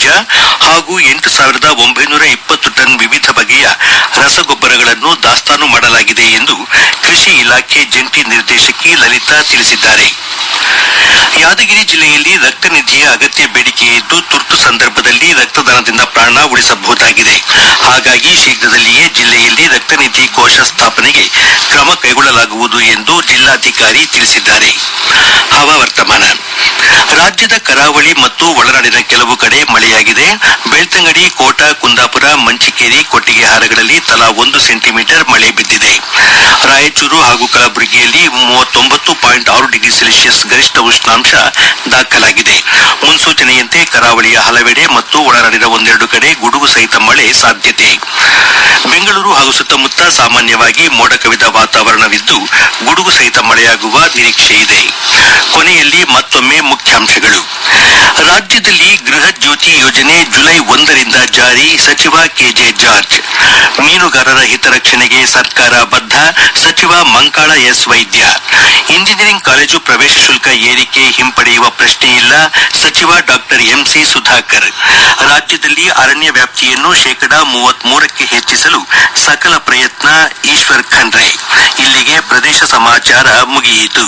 ಬೀಜ ಹಾಗೂ ಎಂಟು ಸಾವಿರದ ಒಂಬೈನೂರ ಇಪ್ಪತ್ತು ಟನ್ ವಿವಿಧ ಬಗೆಯ ರಸಗೊಬ್ಬರಗಳನ್ನು ದಾಸ್ತಾನು ಮಾಡಲಾಗಿದೆ ಎಂದು ಕೃಷಿ ಇಲಾಖೆ ಜಂಟಿ ನಿರ್ದೇಶಕಿ ಲಲಿತಾ ತಿಳಿಸಿದ್ದಾರೆ ಯಾದಗಿರಿ ಜಿಲ್ಲೆಯಲ್ಲಿ ರಕ್ತ ನಿಧಿಯ ಅಗತ್ಯ ಬೇಡಿಕೆ ಇದ್ದು ತುರ್ತು ಸಂದರ್ಭದಲ್ಲಿ ರಕ್ತದಾನದಿಂದ ಪ್ರಾಣ ಉಳಿಸಬಹುದಾಗಿದೆ ಹಾಗಾಗಿ ಶೀಘ್ರದಲ್ಲಿಯೇ ಜಿಲ್ಲೆಯಲ್ಲಿ ರಕ್ತನಿಧಿ ಕೋಶ ಸ್ಥಾಪನೆಗೆ ಕ್ರಮ ಕೈಗೊಳ್ಳಲಾಗುವುದು ಎಂದು ಜಿಲ್ಲಾಧಿಕಾರಿ ತಿಳಿಸಿದ್ದಾರೆ ಹವಾವರ್ತಮಾನ ರಾಜ್ಯದ ಕರಾವಳಿ ಮತ್ತು ಒಳನಾಡಿನ ಕೆಲವು ಕಡೆ ಮಳೆಯಾಗಿದೆ ಬೆಳ್ತಂಗಡಿ ಕೋಟ ಕುಂದಾಪುರ ಮಂಚಿಕೇರಿ ಕೊಟ್ಟಿಗೆಹಾರಗಳಲ್ಲಿ ತಲಾ ಒಂದು ಸೆಂಟಿಮೀಟರ್ ಮಳೆ ಬಿದ್ದಿದೆ ರಾಯಚೂರು ಹಾಗೂ ಕಲಬುರಗಿಯಲ್ಲಿ ಮೂವತ್ತೊಂಬತ್ತು ಪಾಯಿಂಟ್ ಆರು ಡಿಗ್ರಿ ಸೆಲ್ಸಿಯಸ್ ಗರಿಷ್ಠ ಉಷ್ಣಾಂಶ ದಾಖಲಾಗಿದೆ ಮುನ್ಸೂಚನೆಯಂತೆ ಕರಾವಳಿಯ ಹಲವೆಡೆ ಮತ್ತು ಒಳನಾಡಿನ ಒಂದೆರಡು ಕಡೆ ಗುಡುಗು ಸಹಿತ ಮಳೆ ಸಾಧ್ಯತೆ ಬೆಂಗಳೂರು ಹಾಗೂ ಸುತ್ತಮುತ್ತ ಸಾಮಾನ್ಯವಾಗಿ ಮೋಡ ಕವಿದ ವಾತಾವರಣವಿದ್ದು ಗುಡುಗು ಸಹಿತ ಮಳೆಯಾಗುವ ನಿರೀಕ್ಷೆ ಇದೆ ಕೊನೆಯಲ್ಲಿ ಮತ್ತೊಮ್ಮೆ ಮುಖ್ಯಾಂಶಗಳು ರಾಜ್ಯದಲ್ಲಿ ಗೃಹ ಜ್ಯೋತಿ ಯೋಜನೆ ಜುಲೈ ಒಂದರಿಂದ ಜಾರಿ ಸಚಿವ ಕೆಜೆ ಜಾರ್ಜ್ ಮೀನುಗಾರರ ಹಿತರಕ್ಷಣೆಗೆ ಸರ್ಕಾರ ಬದ್ಧ ಸಚಿವ Mankal S Vaidya engineering college ಪ್ರವೇಶ ಶುಲ್ಕ ಏರಿಕೆ ಹಿಂಪಡೆಯುವ ಪ್ರಶ್ನೆ ಇಲ್ಲ ಸಚಿವ ಡಾಕ್ಟರ್ ಎಂಸಿ ಸುಧಾಕರ್ ರಾಜ್ಯದಲ್ಲಿ ಅರಣ್ಯ ವ್ಯಾಪ್ತಿಯನ್ನು ಶೇಕಡಾ ಮೂವತ್ಮೂರಕ್ಕೆ ಹೆಚ್ಚಿಸಲು ಸಕಲ ಪ್ರಯತ್ನ ಈಶ್ವರ್ ಖಂಡ್ರೆ ಇಲ್ಲಿಗೆ ಪ್ರದೇಶ ಸಮಾಚಾರ ಮುಗಿಯಿತು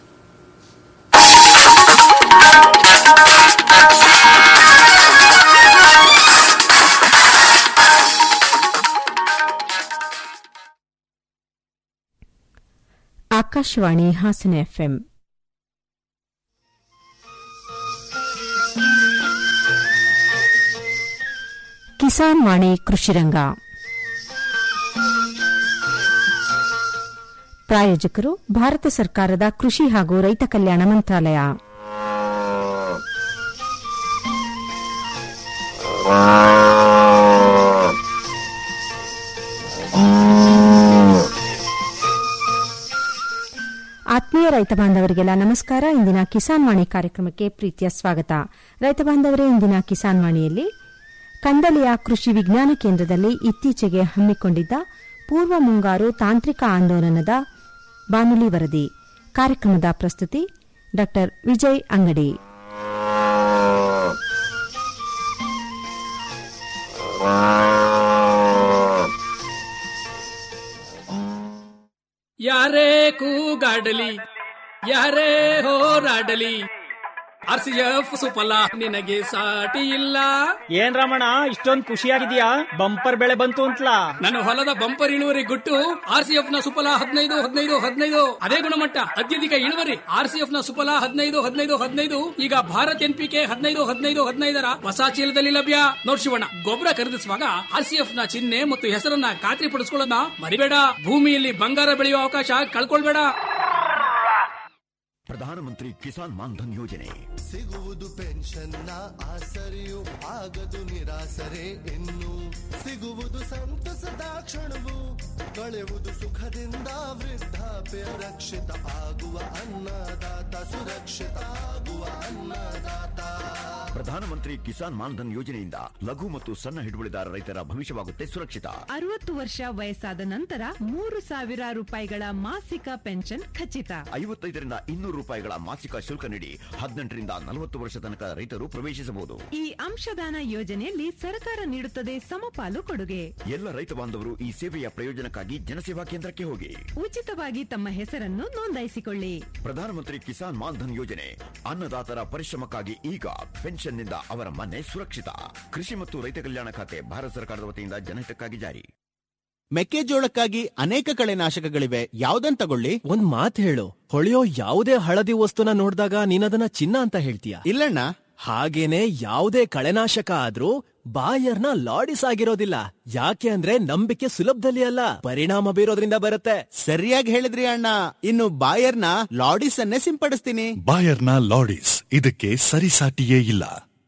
ಆಕಾಶವಾಣಿ ಹಾಸನ ಎಫ್ಎಂ ಕಿಸಾನ್ ವಾಣಿ ಕೃಷಿರಂಗ ಪ್ರಾಯೋಜಕರು ಭಾರತ ಸರ್ಕಾರದ ಕೃಷಿ ಹಾಗೂ ರೈತ ಕಲ್ಯಾಣ ಮಂತ್ರಾಲಯ ಆತ್ಮೀಯ ರೈತ ಬಾಂಧವರಿಗೆಲ್ಲ ನಮಸ್ಕಾರ ಇಂದಿನ ಕಿಸಾನ್ ವಾಣಿ ಕಾರ್ಯಕ್ರಮಕ್ಕೆ ಪ್ರೀತಿಯ ಸ್ವಾಗತ ರೈತ ಬಾಂಧವರೇ ಇಂದಿನ ಕಿಸಾನ್ ವಾಣಿಯಲ್ಲಿ ಕಂದಲಿಯ ಕೃಷಿ ವಿಜ್ಞಾನ ಕೇಂದ್ರದಲ್ಲಿ ಇತ್ತೀಚೆಗೆ ಹಮ್ಮಿಕೊಂಡಿದ್ದ ಪೂರ್ವ ಮುಂಗಾರು ತಾಂತ್ರಿಕ ಆಂದೋಲನದ ಬಾನುಲಿ ವರದಿ ಕಾರ್ಯಕ್ರಮದ ಪ್ರಸ್ತುತಿ ಡಾ ವಿಜಯ್ ಅಂಗಡಿ ಯಾರೇ ಕೂಗಾಡಲಿ ಯಾರೇ ಹೋರಾಡಲಿ ಆರ್ ಸಿ ಎಫ್ ಸುಫಲ ನಿನಗೆ ಸಾಟಿ ಇಲ್ಲ ಏನ್ ರಮಣ ಇಷ್ಟೊಂದ್ ಖುಷಿಯಾಗಿದ್ಯಾ ಬಂಪರ್ ಬೆಳೆ ಬಂತು ಅಂತ್ಲಾ ನನ್ನ ಹೊಲದ ಬಂಪರ್ ಇಳುವರಿ ಗುಟ್ಟು ಆರ್ ಸಿ ಎಫ್ ನ ಸುಫಲ ಹದಿನೈದು ಹದಿನೈದು ಹದಿನೈದು ಅದೇ ಗುಣಮಟ್ಟ ಅತ್ಯಧಿಕ ಇಳುವರಿ ಆರ್ ಸಿ ಎಫ್ ನ ಸುಫಲ ಹದಿನೈದು ಹದಿನೈದು ಹದಿನೈದು ಈಗ ಭಾರತ್ ಎನ್ ಪಿ ಕೆ ಹದಿನೈದು ಹದಿನೈದು ಹದಿನೈದರ ಹೊಸ ಚೀಲದಲ್ಲಿ ಲಭ್ಯ ನೋಡ್ ಶಿವಣ್ಣ ಗೊಬ್ಬರ ಖರೀದಿಸುವಾಗ ಆರ್ ಸಿ ಎಫ್ ನ ಚಿಹ್ನೆ ಮತ್ತು ಹೆಸರನ್ನ ಖಾತ್ರಿ ಪಡಿಸ್ಕೊಳ್ಳೋದನ್ನ ಮರಿಬೇಡ ಭೂಮಿಯಲ್ಲಿ ಬಂಗಾರ ಬೆಳೆಯುವ ಅವಕಾಶ ಕಳ್ಕೊಳ್ಬೇಡ ಪ್ರಧಾನಮಂತ್ರಿ ಕಿಸಾನ್ ಮಾನ್ಧನ್ ಯೋಜನೆ ಸಿಗುವುದು ಪೆನ್ಷನ್ನ ಆಸರೆಯು ಆಗದು ನಿರಾಸರೆ ಇನ್ನು ಸಿಗುವುದು ಸಂತಸದ ಕ್ಷಣವು ಕಳೆಯುವುದು ಸುಖದಿಂದ ವೃದ್ಧಾಪ್ಯ ರಕ್ಷಿತ ಆಗುವ ಅನ್ನದಾತ ಸುರಕ್ಷಿತ ಆಗುವ ಅನ್ನದಾತ ಪ್ರಧಾನಮಂತ್ರಿ ಕಿಸಾನ್ ಮಾನ್ಧನ್ ಯೋಜನೆಯಿಂದ ಲಘು ಮತ್ತು ಸಣ್ಣ ಹಿಡುವಳಿದಾರ ರೈತರ ಭವಿಷ್ಯವಾಗುತ್ತೆ ಸುರಕ್ಷಿತ ಅರವತ್ತು ವರ್ಷ ವಯಸ್ಸಾದ ನಂತರ ಮೂರು ಸಾವಿರ ರೂಪಾಯಿಗಳ ಮಾಸಿಕ ಪೆನ್ಷನ್ ಖಚಿತ ಐವತ್ತೈದರಿಂದ ಇನ್ನೂರು ರೂಪಾಯಿಗಳ ಮಾಸಿಕ ಶುಲ್ಕ ನೀಡಿ ಹದಿನೆಂಟರಿಂದ ನಲವತ್ತು ವರ್ಷ ತನಕ ರೈತರು ಪ್ರವೇಶಿಸಬಹುದು ಈ ಅಂಶದಾನ ಯೋಜನೆಯಲ್ಲಿ ಸರ್ಕಾರ ನೀಡುತ್ತದೆ ಸಮಪಾಲು ಕೊಡುಗೆ ಎಲ್ಲ ರೈತ ಬಾಂಧವರು ಈ ಸೇವೆಯ ಪ್ರಯೋಜನಕ್ಕಾಗಿ ಜನಸೇವಾ ಕೇಂದ್ರಕ್ಕೆ ಹೋಗಿ ಉಚಿತವಾಗಿ ತಮ್ಮ ಹೆಸರನ್ನು ನೋಂದಾಯಿಸಿಕೊಳ್ಳಿ ಪ್ರಧಾನಮಂತ್ರಿ ಕಿಸಾನ್ ಮಾನ್ಧನ್ ಯೋಜನೆ ಅನ್ನದಾತರ ಪರಿಶ್ರಮಕ್ಕಾಗಿ ಈಗ ಪೆನ್ಷನ್ನಿಂದ ಅವರ ಮನೆ ಸುರಕ್ಷಿತ ಕೃಷಿ ಮತ್ತು ರೈತ ಕಲ್ಯಾಣ ಖಾತೆ ಭಾರತ ಸರ್ಕಾರದ ವತಿಯಿಂದ ಜನಹಿತಕ್ಕಾಗಿ ಜಾರಿ ಮೆಕ್ಕೆಜೋಳಕ್ಕಾಗಿ ಅನೇಕ ಕಳೆನಾಶಕಗಳಿವೆ ಯಾವ್ದನ್ ತಗೊಳ್ಳಿ ಒಂದ್ ಮಾತ್ ಹೇಳು ಹೊಳೆಯೋ ಯಾವುದೇ ಹಳದಿ ವಸ್ತುನ ನೋಡಿದಾಗ ನೀನದನ್ನ ಚಿನ್ನ ಅಂತ ಹೇಳ್ತೀಯ ಇಲ್ಲಣ್ಣ ಹಾಗೇನೆ ಯಾವುದೇ ಕಳೆನಾಶಕ ಆದ್ರೂ ಬಾಯರ್ನ ಲಾಡಿಸ್ ಆಗಿರೋದಿಲ್ಲ ಯಾಕೆ ಅಂದ್ರೆ ನಂಬಿಕೆ ಸುಲಭದಲ್ಲಿ ಅಲ್ಲ ಪರಿಣಾಮ ಬೀರೋದ್ರಿಂದ ಬರುತ್ತೆ ಸರಿಯಾಗಿ ಹೇಳಿದ್ರಿ ಅಣ್ಣ ಇನ್ನು ಬಾಯರ್ನ ಲಾಡಿಸ್ ಅನ್ನೇ ಸಿಂಪಡಿಸ್ತೀನಿ ಬಾಯರ್ನ ಲಾಡಿಸ್ ಇದಕ್ಕೆ ಸರಿಸಾಟಿಯೇ ಇಲ್ಲ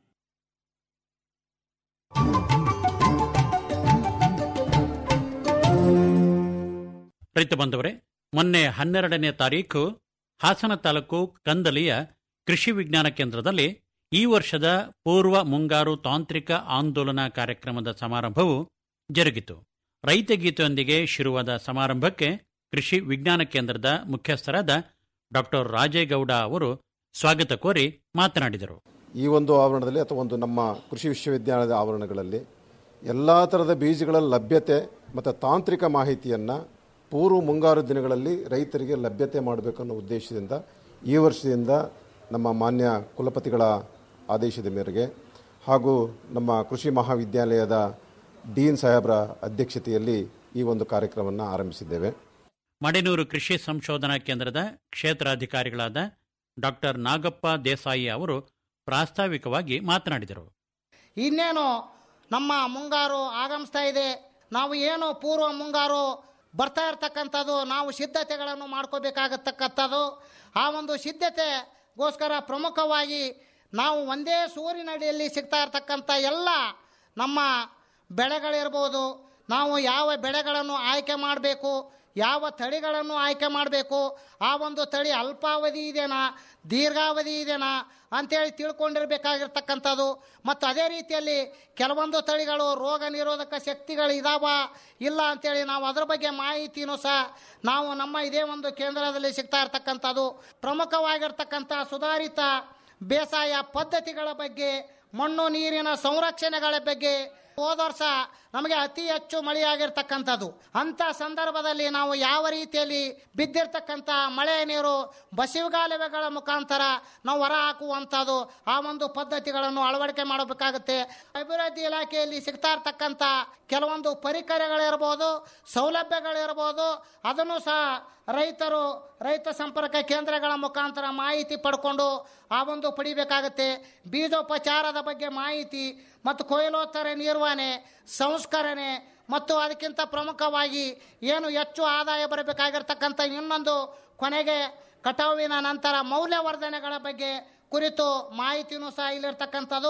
ರೈತ ಬಂಧುವರೇ ಮೊನ್ನೆ ಹನ್ನೆರಡನೇ ತಾರೀಕು ಹಾಸನ ತಾಲೂಕು ಕಂದಲಿಯ ಕೃಷಿ ವಿಜ್ಞಾನ ಕೇಂದ್ರದಲ್ಲಿ ಈ ವರ್ಷದ ಪೂರ್ವ ಮುಂಗಾರು ತಾಂತ್ರಿಕ ಆಂದೋಲನ ಕಾರ್ಯಕ್ರಮದ ಸಮಾರಂಭವು ಜರುಗಿತು ರೈತ ಗೀತೆಯೊಂದಿಗೆ ಶುರುವಾದ ಸಮಾರಂಭಕ್ಕೆ ಕೃಷಿ ವಿಜ್ಞಾನ ಕೇಂದ್ರದ ಮುಖ್ಯಸ್ಥರಾದ ಡಾಕ್ಟರ್ ರಾಜೇಗೌಡ ಅವರು ಸ್ವಾಗತ ಕೋರಿ ಮಾತನಾಡಿದರು ಈ ಒಂದು ಆವರಣದಲ್ಲಿ ಅಥವಾ ಒಂದು ನಮ್ಮ ಕೃಷಿ ವಿಶ್ವವಿದ್ಯಾಲಯದ ಆವರಣಗಳಲ್ಲಿ ಎಲ್ಲ ಥರದ ಬೀಜಗಳ ಲಭ್ಯತೆ ಮತ್ತು ತಾಂತ್ರಿಕ ಮಾಹಿತಿಯನ್ನು ಪೂರ್ವ ಮುಂಗಾರು ದಿನಗಳಲ್ಲಿ ರೈತರಿಗೆ ಲಭ್ಯತೆ ಮಾಡಬೇಕನ್ನೋ ಉದ್ದೇಶದಿಂದ ಈ ವರ್ಷದಿಂದ ನಮ್ಮ ಮಾನ್ಯ ಕುಲಪತಿಗಳ ಆದೇಶದ ಮೇರೆಗೆ ಹಾಗೂ ನಮ್ಮ ಕೃಷಿ ಮಹಾವಿದ್ಯಾಲಯದ ಡೀನ್ ಸಾಹೇಬರ ಅಧ್ಯಕ್ಷತೆಯಲ್ಲಿ ಈ ಒಂದು ಕಾರ್ಯಕ್ರಮವನ್ನು ಆರಂಭಿಸಿದ್ದೇವೆ ಮಡೆನೂರು ಕೃಷಿ ಸಂಶೋಧನಾ ಕೇಂದ್ರದ ಕ್ಷೇತ್ರಾಧಿಕಾರಿಗಳಾದ ಡಾಕ್ಟರ್ ನಾಗಪ್ಪ ದೇಸಾಯಿ ಅವರು ಪ್ರಾಸ್ತಾವಿಕವಾಗಿ ಮಾತನಾಡಿದರು ಇನ್ನೇನು ನಮ್ಮ ಮುಂಗಾರು ಆಗಮಿಸ್ತಾ ಇದೆ ನಾವು ಏನು ಪೂರ್ವ ಮುಂಗಾರು ಬರ್ತಾ ಇರ್ತಕ್ಕಂಥದ್ದು ನಾವು ಸಿದ್ಧತೆಗಳನ್ನು ಮಾಡ್ಕೋಬೇಕಾಗತಕ್ಕಂಥದ್ದು ಆ ಒಂದು ಸಿದ್ಧತೆಗೋಸ್ಕರ ಪ್ರಮುಖವಾಗಿ ನಾವು ಒಂದೇ ಸೂರಿನಡಿಯಲ್ಲಿ ಸಿಗ್ತಾ ಇರ್ತಕ್ಕಂಥ ಎಲ್ಲ ನಮ್ಮ ಬೆಳೆಗಳಿರ್ಬೋದು ನಾವು ಯಾವ ಬೆಳೆಗಳನ್ನು ಆಯ್ಕೆ ಮಾಡಬೇಕು ಯಾವ ತಳಿಗಳನ್ನು ಆಯ್ಕೆ ಮಾಡಬೇಕು ಆ ಒಂದು ತಳಿ ಅಲ್ಪಾವಧಿ ಇದೆನಾ ದೀರ್ಘಾವಧಿ ಇದೆನಾ ಅಂತೇಳಿ ತಿಳ್ಕೊಂಡಿರ್ಬೇಕಾಗಿರ್ತಕ್ಕಂಥದ್ದು ಮತ್ತು ಅದೇ ರೀತಿಯಲ್ಲಿ ಕೆಲವೊಂದು ತಳಿಗಳು ರೋಗ ನಿರೋಧಕ ಶಕ್ತಿಗಳು ಇದಾವ ಇಲ್ಲ ಅಂತೇಳಿ ನಾವು ಅದರ ಬಗ್ಗೆ ಮಾಹಿತಿನೂ ಸಹ ನಾವು ನಮ್ಮ ಇದೇ ಒಂದು ಕೇಂದ್ರದಲ್ಲಿ ಸಿಗ್ತಾ ಇರ್ತಕ್ಕಂಥದ್ದು ಪ್ರಮುಖವಾಗಿರ್ತಕ್ಕಂಥ ಸುಧಾರಿತ ಬೇಸಾಯ ಪದ್ಧತಿಗಳ ಬಗ್ಗೆ ಮಣ್ಣು ನೀರಿನ ಸಂರಕ್ಷಣೆಗಳ ಬಗ್ಗೆ ಹೋದ ವರ್ಷ ನಮಗೆ ಅತಿ ಹೆಚ್ಚು ಮಳೆಯಾಗಿರ್ತಕ್ಕಂಥದ್ದು ಅಂಥ ಸಂದರ್ಭದಲ್ಲಿ ನಾವು ಯಾವ ರೀತಿಯಲ್ಲಿ ಬಿದ್ದಿರ್ತಕ್ಕಂಥ ಮಳೆ ನೀರು ಬಸಿವುಗಾಲುವೆಗಳ ಮುಖಾಂತರ ನಾವು ಹೊರ ಹಾಕುವಂಥದ್ದು ಆ ಒಂದು ಪದ್ಧತಿಗಳನ್ನು ಅಳವಡಿಕೆ ಮಾಡಬೇಕಾಗುತ್ತೆ ಅಭಿವೃದ್ಧಿ ಇಲಾಖೆಯಲ್ಲಿ ಸಿಗ್ತಾ ಇರ್ತಕ್ಕಂಥ ಕೆಲವೊಂದು ಪರಿಕರಗಳಿರ್ಬೋದು ಸೌಲಭ್ಯಗಳಿರ್ಬೋದು ಅದನ್ನು ಸಹ ರೈತರು ರೈತ ಸಂಪರ್ಕ ಕೇಂದ್ರಗಳ ಮುಖಾಂತರ ಮಾಹಿತಿ ಪಡ್ಕೊಂಡು ಆ ಒಂದು ಪಡಿಬೇಕಾಗುತ್ತೆ ಬೀಜೋಪಚಾರದ ಬಗ್ಗೆ ಮಾಹಿತಿ ಮತ್ತು ಕೊಯ್ಲೋತ್ತರ ನಿರ್ವಹಣೆ ಸಂಸ್ಕರಣೆ ಮತ್ತು ಅದಕ್ಕಿಂತ ಪ್ರಮುಖವಾಗಿ ಏನು ಹೆಚ್ಚು ಆದಾಯ ಬರಬೇಕಾಗಿರ್ತಕ್ಕಂಥ ಇನ್ನೊಂದು ಕೊನೆಗೆ ಕಟಾವಿನ ನಂತರ ಮೌಲ್ಯವರ್ಧನೆಗಳ ಬಗ್ಗೆ ಕುರಿತು ಮಾಹಿತಿನೂ ಸಹ ಇಲ್ಲಿರ್ತಕ್ಕಂಥದ್ದು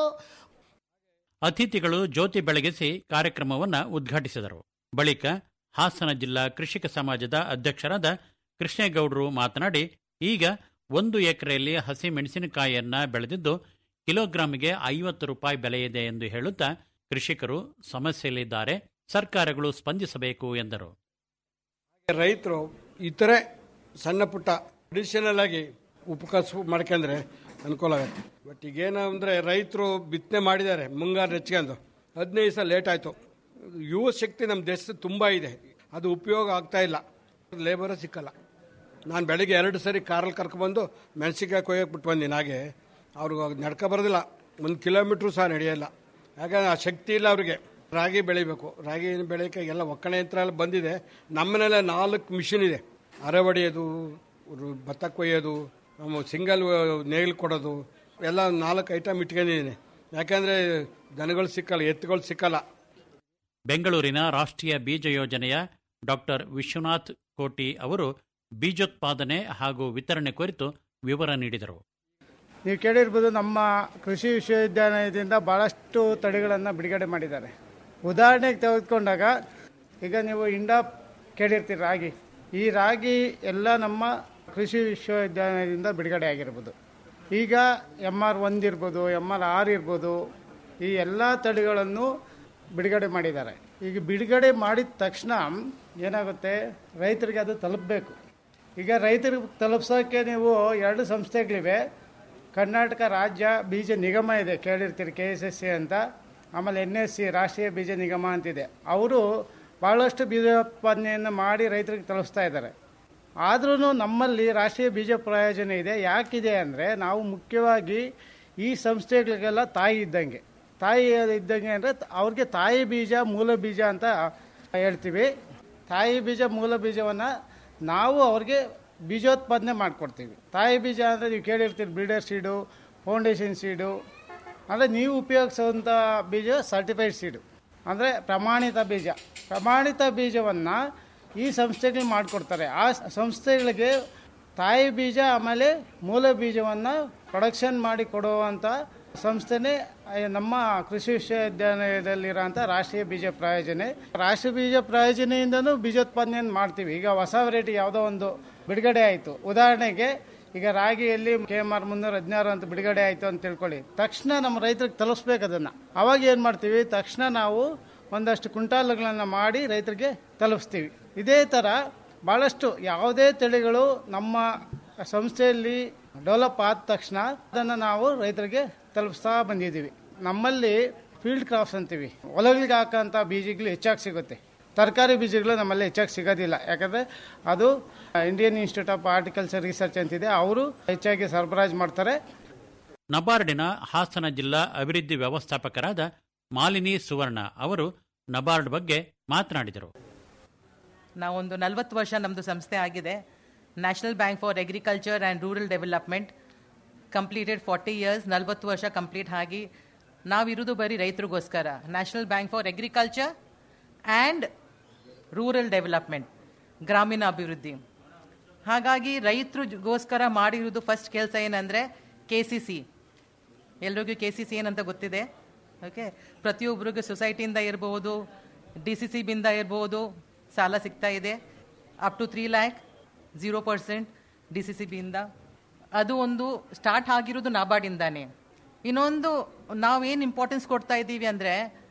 ಅತಿಥಿಗಳು ಜ್ಯೋತಿ ಬೆಳಗಿಸಿ ಕಾರ್ಯಕ್ರಮವನ್ನು ಉದ್ಘಾಟಿಸಿದರು ಬಳಿಕ ಹಾಸನ ಜಿಲ್ಲಾ ಕೃಷಿಕ ಸಮಾಜದ ಅಧ್ಯಕ್ಷರಾದ ಕೃಷ್ಣೇಗೌಡರು ಮಾತನಾಡಿ ಈಗ ಒಂದು ಎಕರೆಯಲ್ಲಿ ಹಸಿ ಮೆಣಸಿನಕಾಯಿಯನ್ನ ಬೆಳೆದಿದ್ದು ಕಿಲೋಗ್ರಾಂಗೆ ಐವತ್ತು ರೂಪಾಯಿ ಬೆಲೆ ಇದೆ ಎಂದು ಹೇಳುತ್ತಾ ಕೃಷಿಕರು ಸಮಸ್ಯೆಯಲ್ಲಿದ್ದಾರೆ ಸರ್ಕಾರಗಳು ಸ್ಪಂದಿಸಬೇಕು ಎಂದರು ರೈತರು ಇತರೆ ಸಣ್ಣ ಪುಟ್ಟ ಟ್ರೆಡಿಷನಲ್ ಆಗಿ ಉಪಕಸು ಮಾಡ್ಕೊಂಡ್ರೆ ಅನುಕೂಲ ಆಗುತ್ತೆ ಬಟ್ ಈಗೇನು ಅಂದರೆ ರೈತರು ಬಿತ್ತನೆ ಮಾಡಿದ್ದಾರೆ ಮುಂಗಾರು ನೆಚ್ಕೊಂಡು ಹದಿನೈದು ದಿವಸ ಲೇಟ್ ಆಯಿತು ಯುವ ಶಕ್ತಿ ನಮ್ಮ ದೇಶದ ತುಂಬ ಇದೆ ಅದು ಉಪಯೋಗ ಆಗ್ತಾ ಇಲ್ಲ ಲೇಬರ್ ಸಿಕ್ಕಲ್ಲ ನಾನು ಬೆಳಿಗ್ಗೆ ಎರಡು ಸರಿ ಕಾರಲ್ಲಿ ಕರ್ಕೊಬಂದು ಮೆಣಸಿನ್ಕಾಯಿ ಕೊಯ್ಯಕ್ಕೆ ಬಿಟ್ಟು ಬಂದಿನಿ ಹಾಗೆ ಅವ್ರಿಗೆ ನಡ್ಕೊ ಬರೋದಿಲ್ಲ ಒಂದು ಕಿಲೋಮೀಟ್ರು ಸಹ ನಡೆಯಲ್ಲ ಯಾಕಂದ್ರೆ ಆ ಶಕ್ತಿ ಇಲ್ಲ ಅವ್ರಿಗೆ ರಾಗಿ ಬೆಳಿಬೇಕು ರಾಗಿ ಬೆಳೆಯೋಕ್ಕೆ ಎಲ್ಲ ಒಕ್ಕಣೆ ಯಂತ್ರ ಎಲ್ಲ ಬಂದಿದೆ ನಮ್ಮನೆಲ್ಲ ನಾಲ್ಕು ಮಿಷಿನ್ ಇದೆ ಅರೆ ಹೊಡೆಯೋದು ರು- ಭತ್ತ ಕೊಯ್ಯೋದು ನಮ್ಮ ಸಿಂಗಲ್ ನೇಗಿಲು ಕೊಡೋದು ಎಲ್ಲ ನಾಲ್ಕು ಐಟಮ್ ಇಟ್ಕೊಂಡಿದ್ದೀನಿ ಯಾಕಂದರೆ ದನಗಳು ಸಿಕ್ಕಲ್ಲ ಎತ್ತುಗಳು ಸಿಕ್ಕಲ್ಲ ಬೆಂಗಳೂರಿನ ರಾಷ್ಟ್ರೀಯ ಬೀಜ ಯೋಜನೆಯ ಡಾಕ್ಟರ್ ವಿಶ್ವನಾಥ್ ಕೋಟಿ ಅವರು ಬೀಜೋತ್ಪಾದನೆ ಹಾಗೂ ವಿತರಣೆ ಕುರಿತು ವಿವರ ನೀಡಿದರು ನೀವು ಕೇಳಿರ್ಬೋದು ನಮ್ಮ ಕೃಷಿ ವಿಶ್ವವಿದ್ಯಾಲಯದಿಂದ ಭಾಳಷ್ಟು ತಳಿಗಳನ್ನು ಬಿಡುಗಡೆ ಮಾಡಿದ್ದಾರೆ ಉದಾಹರಣೆಗೆ ತೆಗೆದುಕೊಂಡಾಗ ಈಗ ನೀವು ಇಂಡಾ ಕೇಳಿರ್ತೀರಿ ರಾಗಿ ಈ ರಾಗಿ ಎಲ್ಲ ನಮ್ಮ ಕೃಷಿ ವಿಶ್ವವಿದ್ಯಾಲಯದಿಂದ ಬಿಡುಗಡೆ ಆಗಿರ್ಬೋದು ಈಗ ಎಮ್ ಆರ್ ಒಂದು ಇರ್ಬೋದು ಎಮ್ ಆರ್ ಆರ್ ಇರ್ಬೋದು ಈ ಎಲ್ಲ ತಳಿಗಳನ್ನು ಬಿಡುಗಡೆ ಮಾಡಿದ್ದಾರೆ ಈಗ ಬಿಡುಗಡೆ ಮಾಡಿದ ತಕ್ಷಣ ಏನಾಗುತ್ತೆ ರೈತರಿಗೆ ಅದು ತಲುಪಬೇಕು ಈಗ ರೈತರಿಗೆ ತಲುಪ್ಸೋಕ್ಕೆ ನೀವು ಎರಡು ಸಂಸ್ಥೆಗಳಿವೆ ಕರ್ನಾಟಕ ರಾಜ್ಯ ಬೀಜ ನಿಗಮ ಇದೆ ಕೇಳಿರ್ತೀರಿ ಕೆ ಎಸ್ ಎಸ್ ಸಿ ಅಂತ ಆಮೇಲೆ ಎನ್ ಎಸ್ ಸಿ ರಾಷ್ಟ್ರೀಯ ಬೀಜ ನಿಗಮ ಅಂತಿದೆ ಅವರು ಭಾಳಷ್ಟು ಬೀಜೋತ್ಪಾದನೆಯನ್ನು ಮಾಡಿ ರೈತರಿಗೆ ತಲುಪಿಸ್ತಾ ಇದ್ದಾರೆ ಆದ್ರೂ ನಮ್ಮಲ್ಲಿ ರಾಷ್ಟ್ರೀಯ ಬೀಜ ಪ್ರಯೋಜನ ಇದೆ ಯಾಕಿದೆ ಅಂದರೆ ನಾವು ಮುಖ್ಯವಾಗಿ ಈ ಸಂಸ್ಥೆಗಳಿಗೆಲ್ಲ ತಾಯಿ ಇದ್ದಂಗೆ ತಾಯಿ ಇದ್ದಂಗೆ ಅಂದರೆ ಅವ್ರಿಗೆ ತಾಯಿ ಬೀಜ ಮೂಲ ಬೀಜ ಅಂತ ಹೇಳ್ತೀವಿ ತಾಯಿ ಬೀಜ ಮೂಲ ಬೀಜವನ್ನು ನಾವು ಅವ್ರಿಗೆ ಬೀಜೋತ್ಪಾದನೆ ಮಾಡಿಕೊಡ್ತೀವಿ ತಾಯಿ ಬೀಜ ಅಂದರೆ ನೀವು ಕೇಳಿರ್ತೀರಿ ಬ್ರೀಡರ್ ಸೀಡು ಫೌಂಡೇಶನ್ ಸೀಡು ಅಂದರೆ ನೀವು ಉಪಯೋಗಿಸುವಂಥ ಬೀಜ ಸರ್ಟಿಫೈಡ್ ಸೀಡು ಅಂದರೆ ಪ್ರಮಾಣಿತ ಬೀಜ ಪ್ರಮಾಣಿತ ಬೀಜವನ್ನು ಈ ಸಂಸ್ಥೆಗಳು ಮಾಡಿಕೊಡ್ತಾರೆ ಆ ಸಂಸ್ಥೆಗಳಿಗೆ ತಾಯಿ ಬೀಜ ಆಮೇಲೆ ಮೂಲ ಬೀಜವನ್ನು ಪ್ರೊಡಕ್ಷನ್ ಮಾಡಿ ಕೊಡುವಂಥ ಸಂಸ್ಥೆನೇ ಆ, ನಮ್ಮ ಕೃಷಿ ವಿಶ್ವವಿದ್ಯಾಲಯದಲ್ಲಿರೋಂಥ ರಾಷ್ಟ್ರೀಯ ಬೀಜ ಪ್ರಾಯೋಜನೆ ರಾಷ್ಟ್ರೀಯ ಬೀಜ ಪ್ರಾಯೋಜನೆಯಿಂದನೂ ಬೀಜೋತ್ಪಾದನೆಯನ್ನು ಮಾಡ್ತೀವಿ ಈಗ ಹೊಸ ವೆರೈಟಿ ಯಾವುದೋ ಒಂದು ಬಿಡುಗಡೆ ಆಯಿತು ಉದಾಹರಣೆಗೆ ಈಗ ರಾಗಿಯಲ್ಲಿ ಕೆ ಎಮ್ ಆರ್ ಮುನ್ನೂರ ಹದಿನಾರು ಅಂತ ಬಿಡುಗಡೆ ಆಯಿತು ಅಂತ ತಿಳ್ಕೊಳ್ಳಿ ತಕ್ಷಣ ನಮ್ಮ ರೈತರಿಗೆ ತಲುಪಿಸ್ಬೇಕು ಅದನ್ನು ಅವಾಗ ಏನು ಮಾಡ್ತೀವಿ ತಕ್ಷಣ ನಾವು ಒಂದಷ್ಟು ಕುಂಟಾಲುಗಳನ್ನು ಮಾಡಿ ರೈತರಿಗೆ ತಲುಪಿಸ್ತೀವಿ ಇದೇ ಥರ ಭಾಳಷ್ಟು ಯಾವುದೇ ತಳಿಗಳು ನಮ್ಮ ಸಂಸ್ಥೆಯಲ್ಲಿ ಡೆವಲಪ್ ಆದ ತಕ್ಷಣ ಅದನ್ನು ನಾವು ರೈತರಿಗೆ ತಲುಪಿಸ್ತಾ ಬಂದಿದ್ದೀವಿ ನಮ್ಮಲ್ಲಿ ಫೀಲ್ಡ್ ಕ್ರಾಪ್ಸ್ ಅಂತೀವಿ ಹೊಲಗಳಿಗೆ ಹಾಕೋಂಥ ಬೀಜಗಳು ಹೆಚ್ಚಾಗಿ ಸಿಗುತ್ತೆ ತರಕಾರಿ ಬೀಜಗಳು ನಮ್ಮಲ್ಲಿ ಹೆಚ್ಚಾಗಿ ಸಿಗೋದಿಲ್ಲ ಯಾಕಂದರೆ ಅದು Indian Institute of Horticulture Research ಅಂತಿದೆ ಅವರು ಹೆಚ್ಚಾಗಿ ಸರಬರಾಜು ಮಾಡ್ತಾರೆ ನಬಾರ್ಡಿನ ಹಾಸನ ಜಿಲ್ಲಾ ಅಭಿವೃದ್ಧಿ ವ್ಯವಸ್ಥಾಪಕರಾದ ಮಾಲಿನಿ ಸುವರ್ಣ ಅವರು ನಬಾರ್ಡ್ ಬಗ್ಗೆ ಮಾತನಾಡಿದರು ನಾವೊಂದು ನಲವತ್ತು ವರ್ಷ ನಮ್ಮದು ಸಂಸ್ಥೆ ಆಗಿದೆ National Bank for Agriculture and Rural Development completed forty years ನಲವತ್ತು ವರ್ಷ ಕಂಪ್ಲೀಟ್ ಆಗಿ ನಾವಿರೋದು ಬರೀ ರೈತರಿಗೋಸ್ಕರ National Bank for Agriculture and Rural Development ಗ್ರಾಮೀಣ ಅಭಿವೃದ್ಧಿ ಹಾಗಾಗಿ ರೈತರಿಗೋಸ್ಕರ ಮಾಡಿರೋದು ಫಸ್ಟ್ ಕೆಲಸ ಏನಂದರೆ ಕೆ ಸಿ ಸಿ ಎಲ್ರಿಗೂ ಕೆ ಸಿ ಸಿ ಏನಂತ ಗೊತ್ತಿದೆ ಓಕೆ ಪ್ರತಿಯೊಬ್ಬರಿಗೂ ಸೊಸೈಟಿಯಿಂದ ಇರ್ಬೋದು ಡಿ ಸಿ ಸಿ ಬಿಂದ ಇರ್ಬೋದು ಸಾಲ ಸಿಗ್ತಾ ಇದೆ up to three lakh zero percent D C C ಬಿಯಿಂದ ಅದು ಒಂದು ಸ್ಟಾರ್ಟ್ ಆಗಿರೋದು ನಾಬಾರ್ಡಿಂದಾನೆ ಇನ್ನೊಂದು ನಾವೇನು ಇಂಪಾರ್ಟೆನ್ಸ್ ಕೊಡ್ತಾ ಇದ್ದೀವಿ ಅಂದರೆ